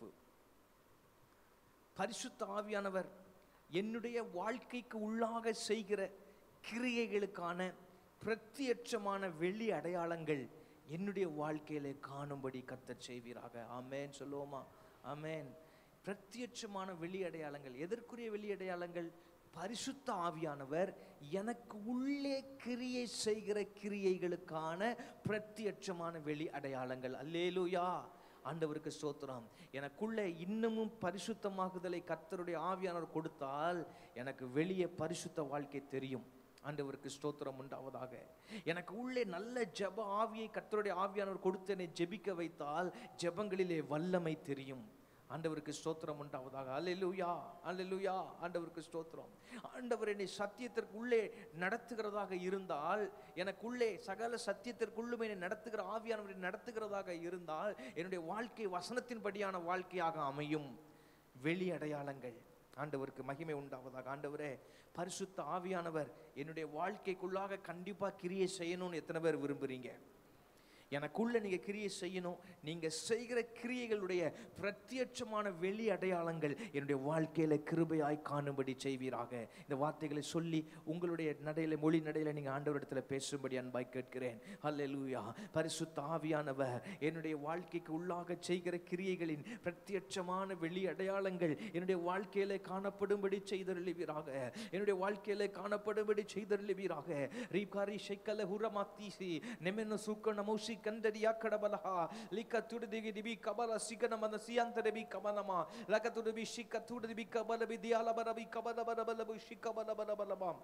பரிசுத்த ஆவியானவர் என்னுடைய வாழ்க்கைக்கு உள்ளாக செய்கிற கிரியைகளுக்கான பிரத்யட்சமான வெளி அடையாளங்கள் என்னுடைய வாழ்க்கையிலே காணும்படி கத்தர் செய்வீராக ஆமென் சொல்லுவோமா ஆமென் பிரத்யட்சமான வெளி அடையாளங்கள் எதற்குரிய வெளி அடையாளங்கள் பரிசுத்த ஆவியானவர் எனக்கு உள்ளே கிரியை செய்கிற கிரியைகளுக்கான பிரத்யட்சமான வெளி அடையாளங்கள் அல்லேலூயா ஆண்டவருக்கு ஸ்தோத்திரம் எனக்குள்ளே இன்னமும் பரிசுத்தமாகுதலை கர்த்தருடைய ஆவியானவர் கொடுத்தால் எனக்கு வெளியே பரிசுத்த வாழ்க்கை தெரியும் ஆண்டவருக்கு ஸ்தோத்திரம் உண்டாவதாக எனக்கு உள்ளே நல்ல ஜெப ஆவியை கர்த்தருடைய ஆவியானவர் கொடுத்து என்னை ஜெபிக்க வைத்தால் ஜெபங்களிலே வல்லமை தெரியும் ஆண்டவருக்கு ஸ்தோத்திரம் உண்டாவதாக அல்லேலூயா அல்லேலூயா ஆண்டவருக்கு ஸ்தோத்திரம் ஆண்டவர் என்னை சத்தியத்திற்கு உள்ளே நடத்துகிறதாக இருந்தால் எனக்குள்ளே சகல சத்தியத்திற்குள்ளும் என்னை நடத்துகிற ஆவியானவரை நடத்துகிறதாக இருந்தால் என்னுடைய வாழ்க்கை வசனத்தின்படியான வாழ்க்கையாக அமையும் வெளி அடையாளங்கள் ஆண்டவருக்கு மகிமை உண்டாவதாக ஆண்டவரே பரிசுத்த ஆவியானவர் என்னுடைய வாழ்க்கைக்குள்ளாக கண்டிப்பா கிரியை செய்யணும்னு எத்தனை பேர் விரும்புறீங்க எனக்குள்ள நீங்க கிரியை செய்யணும் நீங்க செய்கிற கிரியைகளுடைய பிரத்யட்சமான வெளி அடையாளங்கள் என்னுடைய வாழ்க்கையில கிருபையாய் காணும்படி செய்வீராக இந்த வார்த்தைகளை சொல்லி உங்களுடைய நடையில மொழி நடையில நீங்க ஆண்டவரிடத்துல பேசும்படி அன்பாய் கேட்கிறேன் அல்லேலூயா பரிசுத்த ஆவியானவர் என்னுடைய வாழ்க்கைக்கு உள்ளாக செய்கிற கிரியைகளின் பிரத்யட்சமான வெளி அடையாளங்கள் என்னுடைய வாழ்க்கையில காணப்படும்படி செய்தருளுவீராக என்னுடைய வாழ்க்கையில காணப்படும்படி செய்தருளுவீராக ரீகாரி ஷைக்கல ஹுரமாத்தீசி நெமென்னு சூக்க நமௌசி கண்டடியா கடபலஹா லிக்க துடுதிகி டிபி கபல சிகன மன சியந்தர பி கமனமா லக துடுபி ஷிக்க துடுபி கபல பி தியால பரபி கபல பரபல ஷிக்க பல பல பலபாம்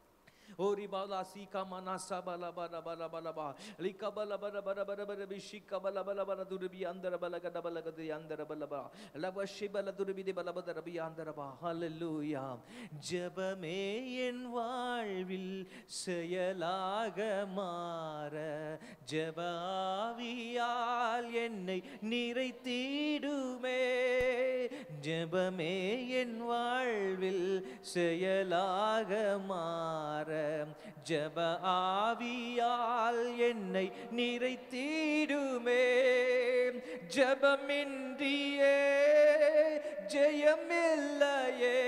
ஓரி பாலா சீகா மனாசா பல பல பல பல பா லிக்க பல பல பல பல பல பி ஷிக்க பல பல பல துருபி அந்தர பல கட பல கதி அந்தர பல பா லவ ஷிபல துருபி தி பல பல ரபி அந்தர பா ஹalleluya ஜெபமே என் வாழ்வில் செயலாக மாற ஜெபாவியால் என்னை நிறைத்திடுமே ஜெபமே என் வாழ்வில் செயலாக மாற ஜெப ஆவியால் என்னை நிறைத்திடுமே ஜெபமின்றியே ஜெயமில்லையே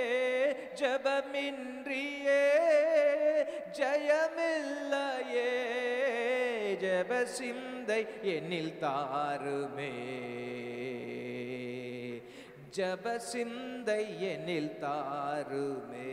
ஜெபமின்றியே ஜெயமில்லையே ஜெப சிந்தை என்னில் தாருமே ஜப சிந்தை என்னில் தாருமே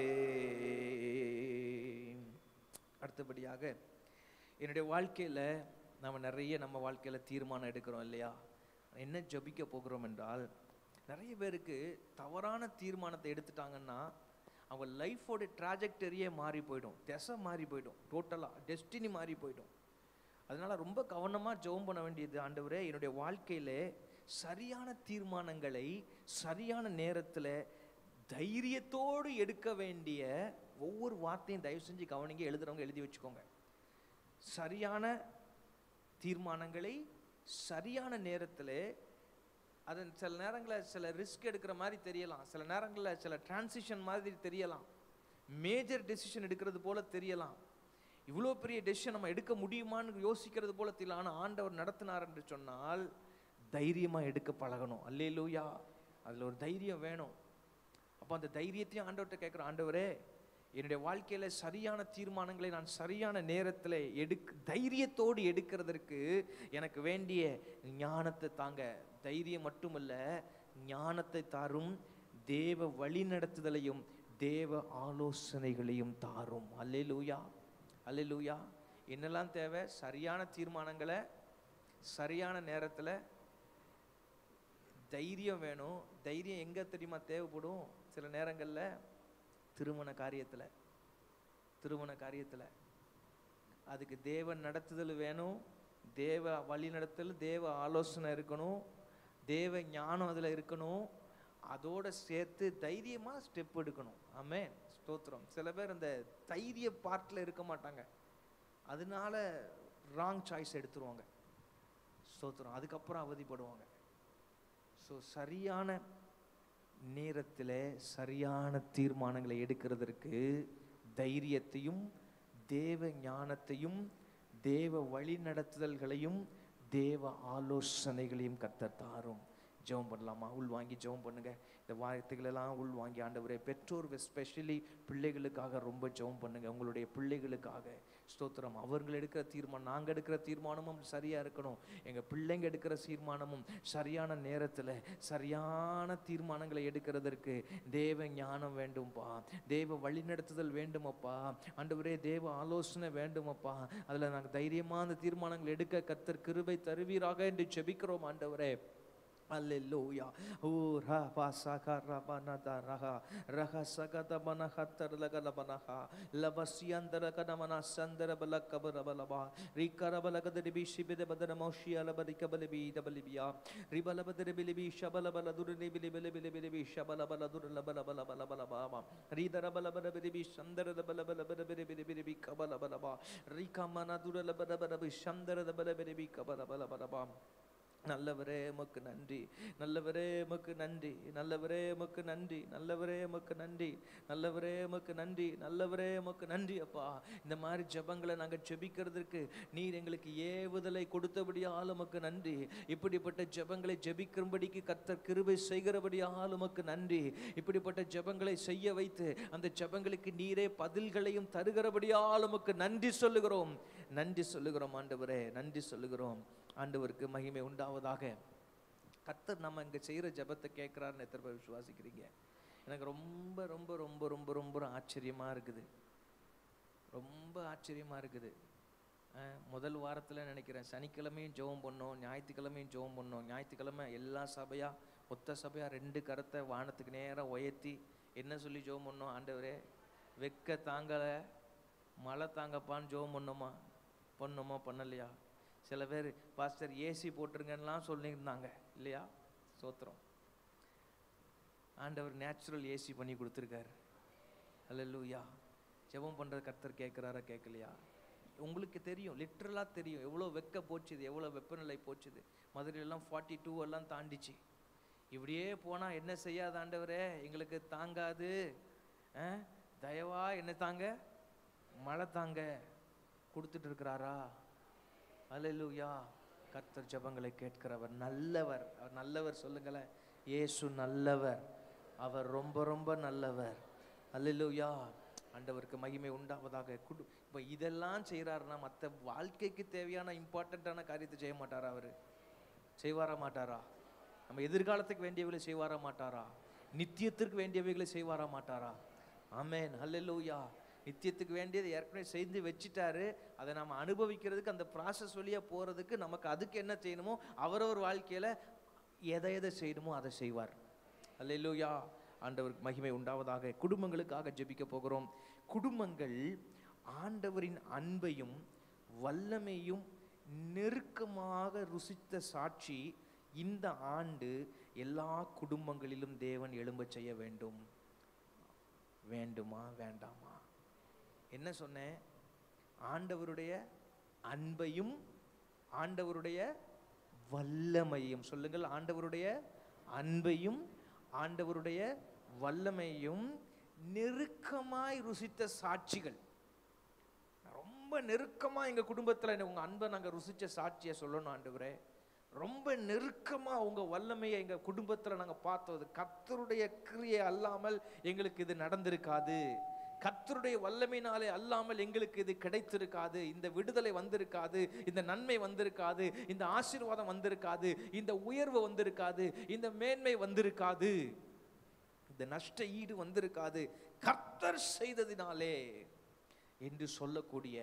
அடுத்தபடியாக என்னுடைய வாழ்க்கையில் நம்ம நிறைய நம்ம வாழ்க்கையில் தீர்மானம் எடுக்கிறோம் இல்லையா என்ன ஜபிக்க போகிறோம் என்றால் நிறைய பேருக்கு தவறான தீர்மானத்தை எடுத்துட்டாங்கன்னா அவங்க லைஃபோட ட்ராஜெக்டரியே மாறி போயிடும் திசை மாறி போயிடும் டோட்டலாக டெஸ்டினி மாறி போயிடும் அதனால ரொம்ப கவனமாக ஜெபம் பண்ண வேண்டியது ஆண்டவரே என்னுடைய வாழ்க்கையிலே சரியான தீர்மானங்களை சரியான நேரத்தில் தைரியத்தோடு எடுக்க வேண்டிய ஒவ்வொரு வார்த்தையும் தயவு செஞ்சு கவனிங்க எழுதுறவங்க எழுதி வச்சுக்கோங்க சரியான தீர்மானங்களை சரியான நேரத்தில் அதன் சில நேரங்களில் சில ரிஸ்க் எடுக்கிற மாதிரி தெரியலாம் சில நேரங்களில் சில டிரான்சிஷன் மாதிரி தெரியலாம் மேஜர் டெசிஷன் எடுக்கிறது போல தெரியலாம் இவ்வளோ பெரிய டெசிஷன் நம்ம எடுக்க முடியுமான்னு யோசிக்கிறது போல தெரியல ஆனால் ஆண்டவர் நடத்தினார் என்று சொன்னால் தைரியமாக எடுக்க பழகணும் அல்லேலூயா அதில் ஒரு தைரியம் வேணும் அப்போ அந்த தைரியத்தையும் ஆண்டவர்கிட்ட கேட்குறோம் ஆண்டவரே என்னுடைய வாழ்க்கையில் சரியான தீர்மானங்களை நான் சரியான நேரத்தில் எடுக் தைரியத்தோடு எடுக்கிறதற்கு எனக்கு வேண்டிய ஞானத்தை தாங்க தைரியம் மட்டுமல்ல ஞானத்தை தாரும் தேவ வழிநடத்துதலையும் தேவ ஆலோசனைகளையும் தாரும் அல்லேலூயா அல்லேலூயா என்னெல்லாம் தேவை சரியான தீர்மானங்களை சரியான நேரத்தில் தைரியம் வேணும் தைரியம் எங்கே தெரியுமா தேவைப்படும் சில நேரங்களில் திருமண காரியத்தில் திருமண காரியத்தில் அதுக்கு தேவ நடத்துதல் வேணும் தேவ வழி நடத்தல் தேவ ஆலோசனை இருக்கணும் தேவ ஞானம் அதில் இருக்கணும் அதோட சேர்த்து தைரியமாக ஸ்டெப் எடுக்கணும் ஆமென் ஸ்தோத்திரம் சில பேர் அந்த தைரிய பார்ட்டில் இருக்க மாட்டாங்க அதனால ராங் சாய்ஸ் எடுத்துருவாங்க ஸ்தோத்திரம் அதுக்கப்புறம் அவதிப்படுவாங்க ஸோ சரியான நேரத்தில் சரியான தீர்மானங்களை எடுக்கிறதற்கு தைரியத்தையும் தேவ ஞானத்தையும் தேவ வழிநடத்துதல்களையும் தேவ ஆலோசனைகளையும் கர்த்தர் தாரும் ஜெபம் பண்ணலாமா உள் வாங்கி ஜெபம் பண்ணுங்க இந்த வார்த்தைகளெல்லாம் உள் வாங்கி ஆண்டவரே பெற்றோர் ஸ்பெஷலி பிள்ளைகளுக்காக ரொம்ப ஜெபம் பண்ணுங்க உங்களுடைய பிள்ளைகளுக்காக ஸ்தோத்திரம் அவர்கள் எடுக்கிற தீர்மானம் நாங்கள் எடுக்கிற தீர்மானமும் சரியாக இருக்கணும் எங்கள் பிள்ளைங்க எடுக்கிற தீர்மானமும் சரியான நேரத்தில் சரியான தீர்மானங்களை எடுக்கிறதற்கு தேவ ஞானம் வேண்டும்பா தேவ வழிநடத்துதல் வேண்டுமப்பா ஆண்டவரே தேவ ஆலோசனை வேண்டுமப்பா அதில் நாங்கள் தைரியமாக அந்த தீர்மானங்கள் எடுக்க கர்த்தர் கிருபை தருவீராக என்று செபிக்கிறோம் ஆண்டவரே Alleluia. Oh, rapa saka rapa nata raha. Raha saka da mana hatar laga la mana ha. Lava siandara kana mana sandara bala kabara bala ba. Rikara bala kada dibi shibide badana moshia la barika bala bi da bali biya. Ribala badere bili bi shabala bala duru ni bili bili bili bili bi shabala bala duru la bala bala bala bala ba ba. Ridara bala bala bili bi sandara da bala bala bala bili bili bili bi kabala bala ba. Rika mana dura la bala bala bi sandara da bala bili bi kabala bala bala ba. நல்லவரே உமக்கு நன்றி நல்லவரே உமக்கு நன்றி நல்லவரே உமக்கு நன்றி நல்லவரே உமக்கு நன்றி நல்லவரே உமக்கு நன்றி நல்லவரே உமக்கு நன்றி அப்பா இந்த மாதிரி ஜெபங்களை நாங்கள் ஜெபிக்கிறதுக்கு நீர் எங்களுக்கு ஏவுதலை கொடுத்தபடியால் உமக்கு நன்றி இப்படிப்பட்ட ஜெபங்களை ஜெபிக்கும்படிக்கு கர்த்தர் கிருபை செய்கிறபடியால் உமக்கு நன்றி இப்படிப்பட்ட ஜெபங்களை செய்ய வைத்து அந்த ஜெபங்களுக்கு நீரே பதில்களையும் தருகிறபடியால் உமக்கு நன்றி சொல்லுகிறோம் நன்றி சொல்லுகிறோம் ஆண்டவரே நன்றி சொல்லுகிறோம் ஆண்டவருக்கு மகிமை உண்டாவதாக கர்த்தர் நம்ம இங்கே செய்கிற ஜெபத்தை கேட்குறாருன்னு எத்தனை பேர் விசுவாசிக்கிறீங்க எனக்கு ரொம்ப ரொம்ப ரொம்ப ரொம்ப ரொம்ப ஆச்சரியமாக இருக்குது ரொம்ப ஆச்சரியமாக இருக்குது அஹ், முதல் வாரத்தில் நினைக்கிறேன் சனிக்கிழமையும் ஜெபம் பண்ணோம் ஞாயிற்றுக்கிழமையும் ஜெபம் பண்ணோம் ஞாயிற்றுக்கிழமை எல்லா சபையாக ஒத்த சபையாக ரெண்டு கரத்தை வானத்துக்கு நேராக உயர்த்தி என்ன சொல்லி ஜெபம் பண்ணோம் ஆண்டவரே வெக்க தாங்கலை மழை தாங்கப்பான்னு ஜெபம் பண்ணோமா பண்ணோமா பண்ணலையா சில பேர் பாஸ்டர் ஏசி போட்டுருங்கன்னெலாம் சொல்லியிருந்தாங்க இல்லையா சோத்திரம் ஆண்டவர் நேச்சுரல் ஏசி பண்ணி கொடுத்துருக்காரு அல்லூயா ஜெபம் பண்ணுற கர்த்தர் கேட்குறாரா கேட்கலையா உங்களுக்கு தெரியும் லிட்ரலாக தெரியும் எவ்வளோ வெக்க போச்சுது எவ்வளோ வெப்பநிலை போச்சுது மதுரையிலலாம் ஃபார்ட்டி டூ எல்லாம் தாண்டிச்சு இப்படியே போனால் என்ன செய்யாத ஆண்டவரே எங்களுக்கு தாங்காது ஆ? தயவா என்ன தாங்க மழை தாங்க கொடுத்துட்டு இருக்கிறாரா அல்லேலூயா கர்த்தர் ஜெபங்களை கேட்கிறவர் நல்லவர் அவர் நல்லவர் சொல்லுங்களேன் இயேசு நல்லவர் அவர் ரொம்ப ரொம்ப நல்லவர் அல்லேலூயா ஆண்டவருக்கு மகிமை உண்டாவதாக குடு இப்போ இதெல்லாம் செய்கிறாருன்னா மற்ற வாழ்க்கைக்கு தேவையான இம்பார்ட்டண்ட்டான காரியத்தை செய்ய மாட்டாரா அவர் செய்வாரா மாட்டாரா நம்ம எதிர்காலத்துக்கு வேண்டியவைகளை செய்வாரா மாட்டாரா நித்தியத்திற்கு வேண்டியவைகளை செய்வாரா மாட்டாரா ஆமென் ஹல்லேலூயா நித்தியத்துக்கு வேண்டியதை ஏற்கனவே செய்து வச்சிட்டாரு அதை நம்ம அனுபவிக்கிறதுக்கு அந்த ப்ராசஸ் வழியாக போகிறதுக்கு நமக்கு அதுக்கு என்ன செய்யணுமோ அவரவர் வாழ்க்கையில் எதை எதை செய்யணுமோ அதை செய்வார் அல்லேலூயா ஆண்டவருக்கு மகிமை உண்டாவதாக குடும்பங்களுக்காக ஜெபிக்க போகிறோம் குடும்பங்கள் ஆண்டவரின் அன்பையும் வல்லமையும் நெருக்கமாக ருசித்த சாட்சி இந்த ஆண்டு எல்லா குடும்பங்களிலும் தேவன் எழும்பச் செய்ய வேண்டும் வேண்டுமா வேண்டாமா என்ன சொன்னேன் ஆண்டவருடைய அன்பையும் ஆண்டவருடைய வல்லமையும் சொல்லுங்கள் ஆண்டவருடைய அன்பையும் ஆண்டவருடைய வல்லமையும் நெருக்கமாய் ருசித்த சாட்சிகள் ரொம்ப நெருக்கமா எங்க குடும்பத்துல உங்க அன்பை நாங்க ருசிச்ச சாட்சியை சொல்லணும் ஆண்டவரே ரொம்ப நெருக்கமா உங்க வல்லமையை எங்க குடும்பத்துல நாங்க பார்த்தது கர்த்தருடைய கிரியை அல்லாமல் எங்களுக்கு இது நடந்திருக்காது கர்த்தருடைய வல்லமையினாலே அல்லாமல் எங்களுக்கு இது கிடைத்திருக்காது இந்த விடுதலை வந்திருக்காது இந்த நன்மை வந்திருக்காது இந்த ஆசீர்வாதம் வந்திருக்காது இந்த உயர்வு வந்திருக்காது இந்த மேன்மை வந்திருக்காது இந்த நஷ்ட ஈடு வந்திருக்காது கர்த்தர் செய்ததினாலே என்று சொல்லக்கூடிய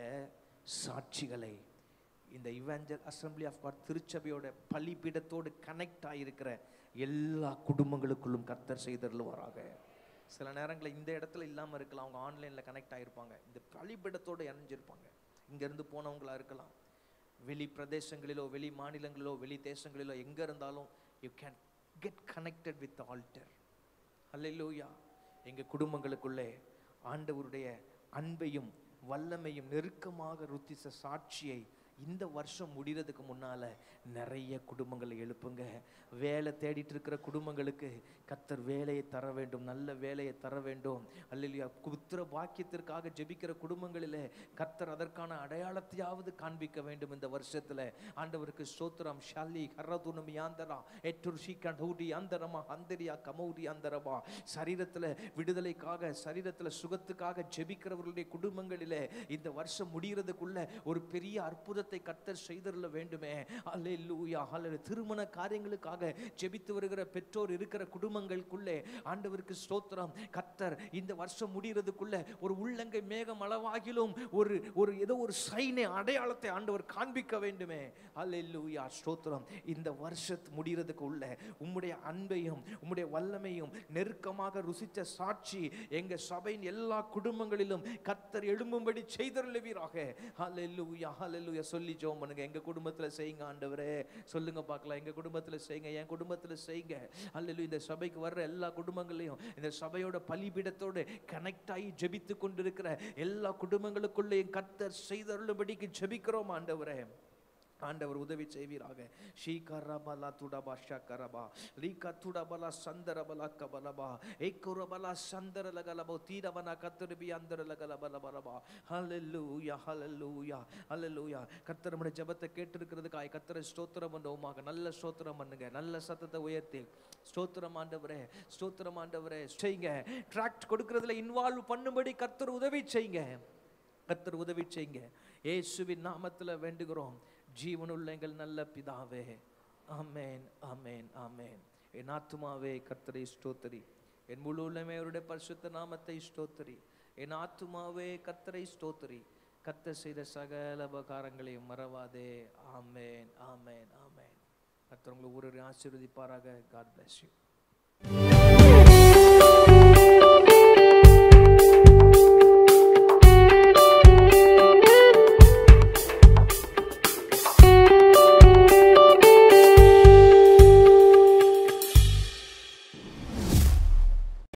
சாட்சிகளை இந்த இவாஞ்சல் அசம்பிளி ஆஃப் காட் திருச்சபையோட பலிபீடத்தோடு கனெக்ட் ஆகியிருக்கிற எல்லா குடும்பங்களுக்குள்ளும் கர்த்தர் செய்தருளுவாராக சில நேரங்களில் இந்த இடத்துல இல்லாமல் இருக்கலாம் அவங்க ஆன்லைனில் கனெக்ட் ஆகிருப்பாங்க இந்த பலிபீடத்தோடு இணைஞ்சிருப்பாங்க இங்கேருந்து போனவங்களா இருக்கலாம் வெளி பிரதேசங்களிலோ வெளி மாநிலங்களிலோ வெளி தேசங்களிலோ எங்கே இருந்தாலும் you can get connected with altar அல்லேலூயா எங்கள் குடும்பங்களுக்குள்ளே ஆண்டவருடைய அன்பையும் வல்லமையும் நெருக்கமாக ருத்திச சாட்சியை இந்த வருஷம் முடிகிறதுக்கு முன்னால நிறைய குடும்பங்களை எழுப்புங்க வேலை தேடிட்டு இருக்கிற குடும்பங்களுக்கு கத்தர் வேலையை தர வேண்டும் நல்ல வேலையை தர வேண்டும் அல்லையா புத்திர பாக்கியத்திற்காக ஜெபிக்கிற குடும்பங்களிலே கத்தர் அதற்கான அடையாளத்தையாவது காண்பிக்க வேண்டும் இந்த வருஷத்துல ஆண்டவருக்கு ஸ்தோத்திரம் ஷாலி ஹரதுனம் யாந்தரா எட்டுர் ஷீக்கன் ஹூடி யாந்தரமா அந்தரியா கமௌடி யாந்தரமா சரீரத்துல விடுதலைக்காக சரீரத்துல சுகத்துக்காக ஜெபிக்கிறவர்களுடைய குடும்பங்களிலே இந்த வருஷம் முடிகிறதுக்குள்ள ஒரு பெரிய அற்புதத்தை கத்தர் செய்தருள வேண்டுமே அல்லேலூயா அல்லது திருமண காரியங்களுக்காக ஜெபித்து வருகிற பெற்றோர் இருக்கிற குடும்பங்களுக்குள்ளே ஆண்டவருக்கு ஸ்தோத்திரம் கத்தர் இந்த வருஷம் முடிகிறதுக்குள்ள ஒரு உள்ளங்கை மேகம் அளவாகிலும் ஒரு ஒரு ஏதோ ஒரு சைனை அடையாளத்தை ஆண்டவர் காண்பிக்க வேண்டுமே அல்லேலூயா ஸ்தோத்திரம் இந்த வருஷத்து முடிகிறதுக்கு உள்ள உம்முடைய அன்பையும் உம்முடைய வல்லமையும் நெருக்கமாக ருசித்த சாட்சி எங்க சபையின் எல்லா குடும்பங்களிலும் கத்தர் எழும்பும்படி செய்தருளுவீராக ஹalleluya ஹalleluya சொல்லி ஜெபம் பண்ணுங்க எங்க குடும்பத்துல செய்யுங்க ஆண்டவரே சொல்லுங்க பார்க்கலாம் எங்க குடும்பத்துல செய்யுங்க என் குடும்பத்துல செய்யுங்க ஹalleluya இந்த சபைக்கு வர்ற எல்லா குடும்பங்களையும் இந்த சபையோட பலிபீடத்தோடு கனெக்ட் ஆகி ஜெபித்து கொண்டிருக்கிற எல்லா குடும்பங்களுக்குள்ளேயும் கத்தர் செய்தருளும்படிக்கு ஜெபிக்கிறோம் ஆண்டவரே ஆண்டவர் உதவி செய்வீராக ஷீகரபலா துடபா ஷக்கரபா லீக துடபலா சந்தரபலா கபலபா ஏக்குரபலா சந்தரலகலபோ தீரவன கத்திருபி அந்தரலகலபலபலபா ஹalleluya ஹalleluya ஹalleluya கர்த்தர் நம்முடைய ஜெபத்தை கேட்டிருக்கிறதுக்காய் கர்த்தரை ஸ்தோத்திரம் பண்ணுவோமாக நல்ல ஸ்தோத்திரம் பண்ணுங்க நல்ல சத்தத்தை உயர்த்தி ஸ்தோத்திரம் ஆண்டவரே ஸ்தோத்திரம் ஆண்டவரே செய்யுங்க ட்ராக்ட் கொடுக்கறதுல இன்வால்வ் பண்ணும்படி கர்த்தர் உதவி செய்யுங்க கர்த்தர் உதவி செய்யுங்க இயேசுவின் நாமத்துல வேண்டுகிறோம் ஜீவனுள்ள எங்கள் நல்ல பிதாவே ஆமென் ஆமென் ஆமென் என் ஆத்துமாவே கர்த்தரை ஸ்தோத்தரி என் முழு உள்ளமே அவருடைய பரிசுத்த நாமத்தை ஸ்தோத்தரி என் ஆத்துமாவே கர்த்தரை ஸ்தோத்தரி கர்த்தர் செய்த சகல உபகாரங்களையும் மறவாதே ஆமென் ஆமென் ஆமென் கர்த்தர் உங்களை ஒரு ஆசீர்வதிப்பாராக காட் bless you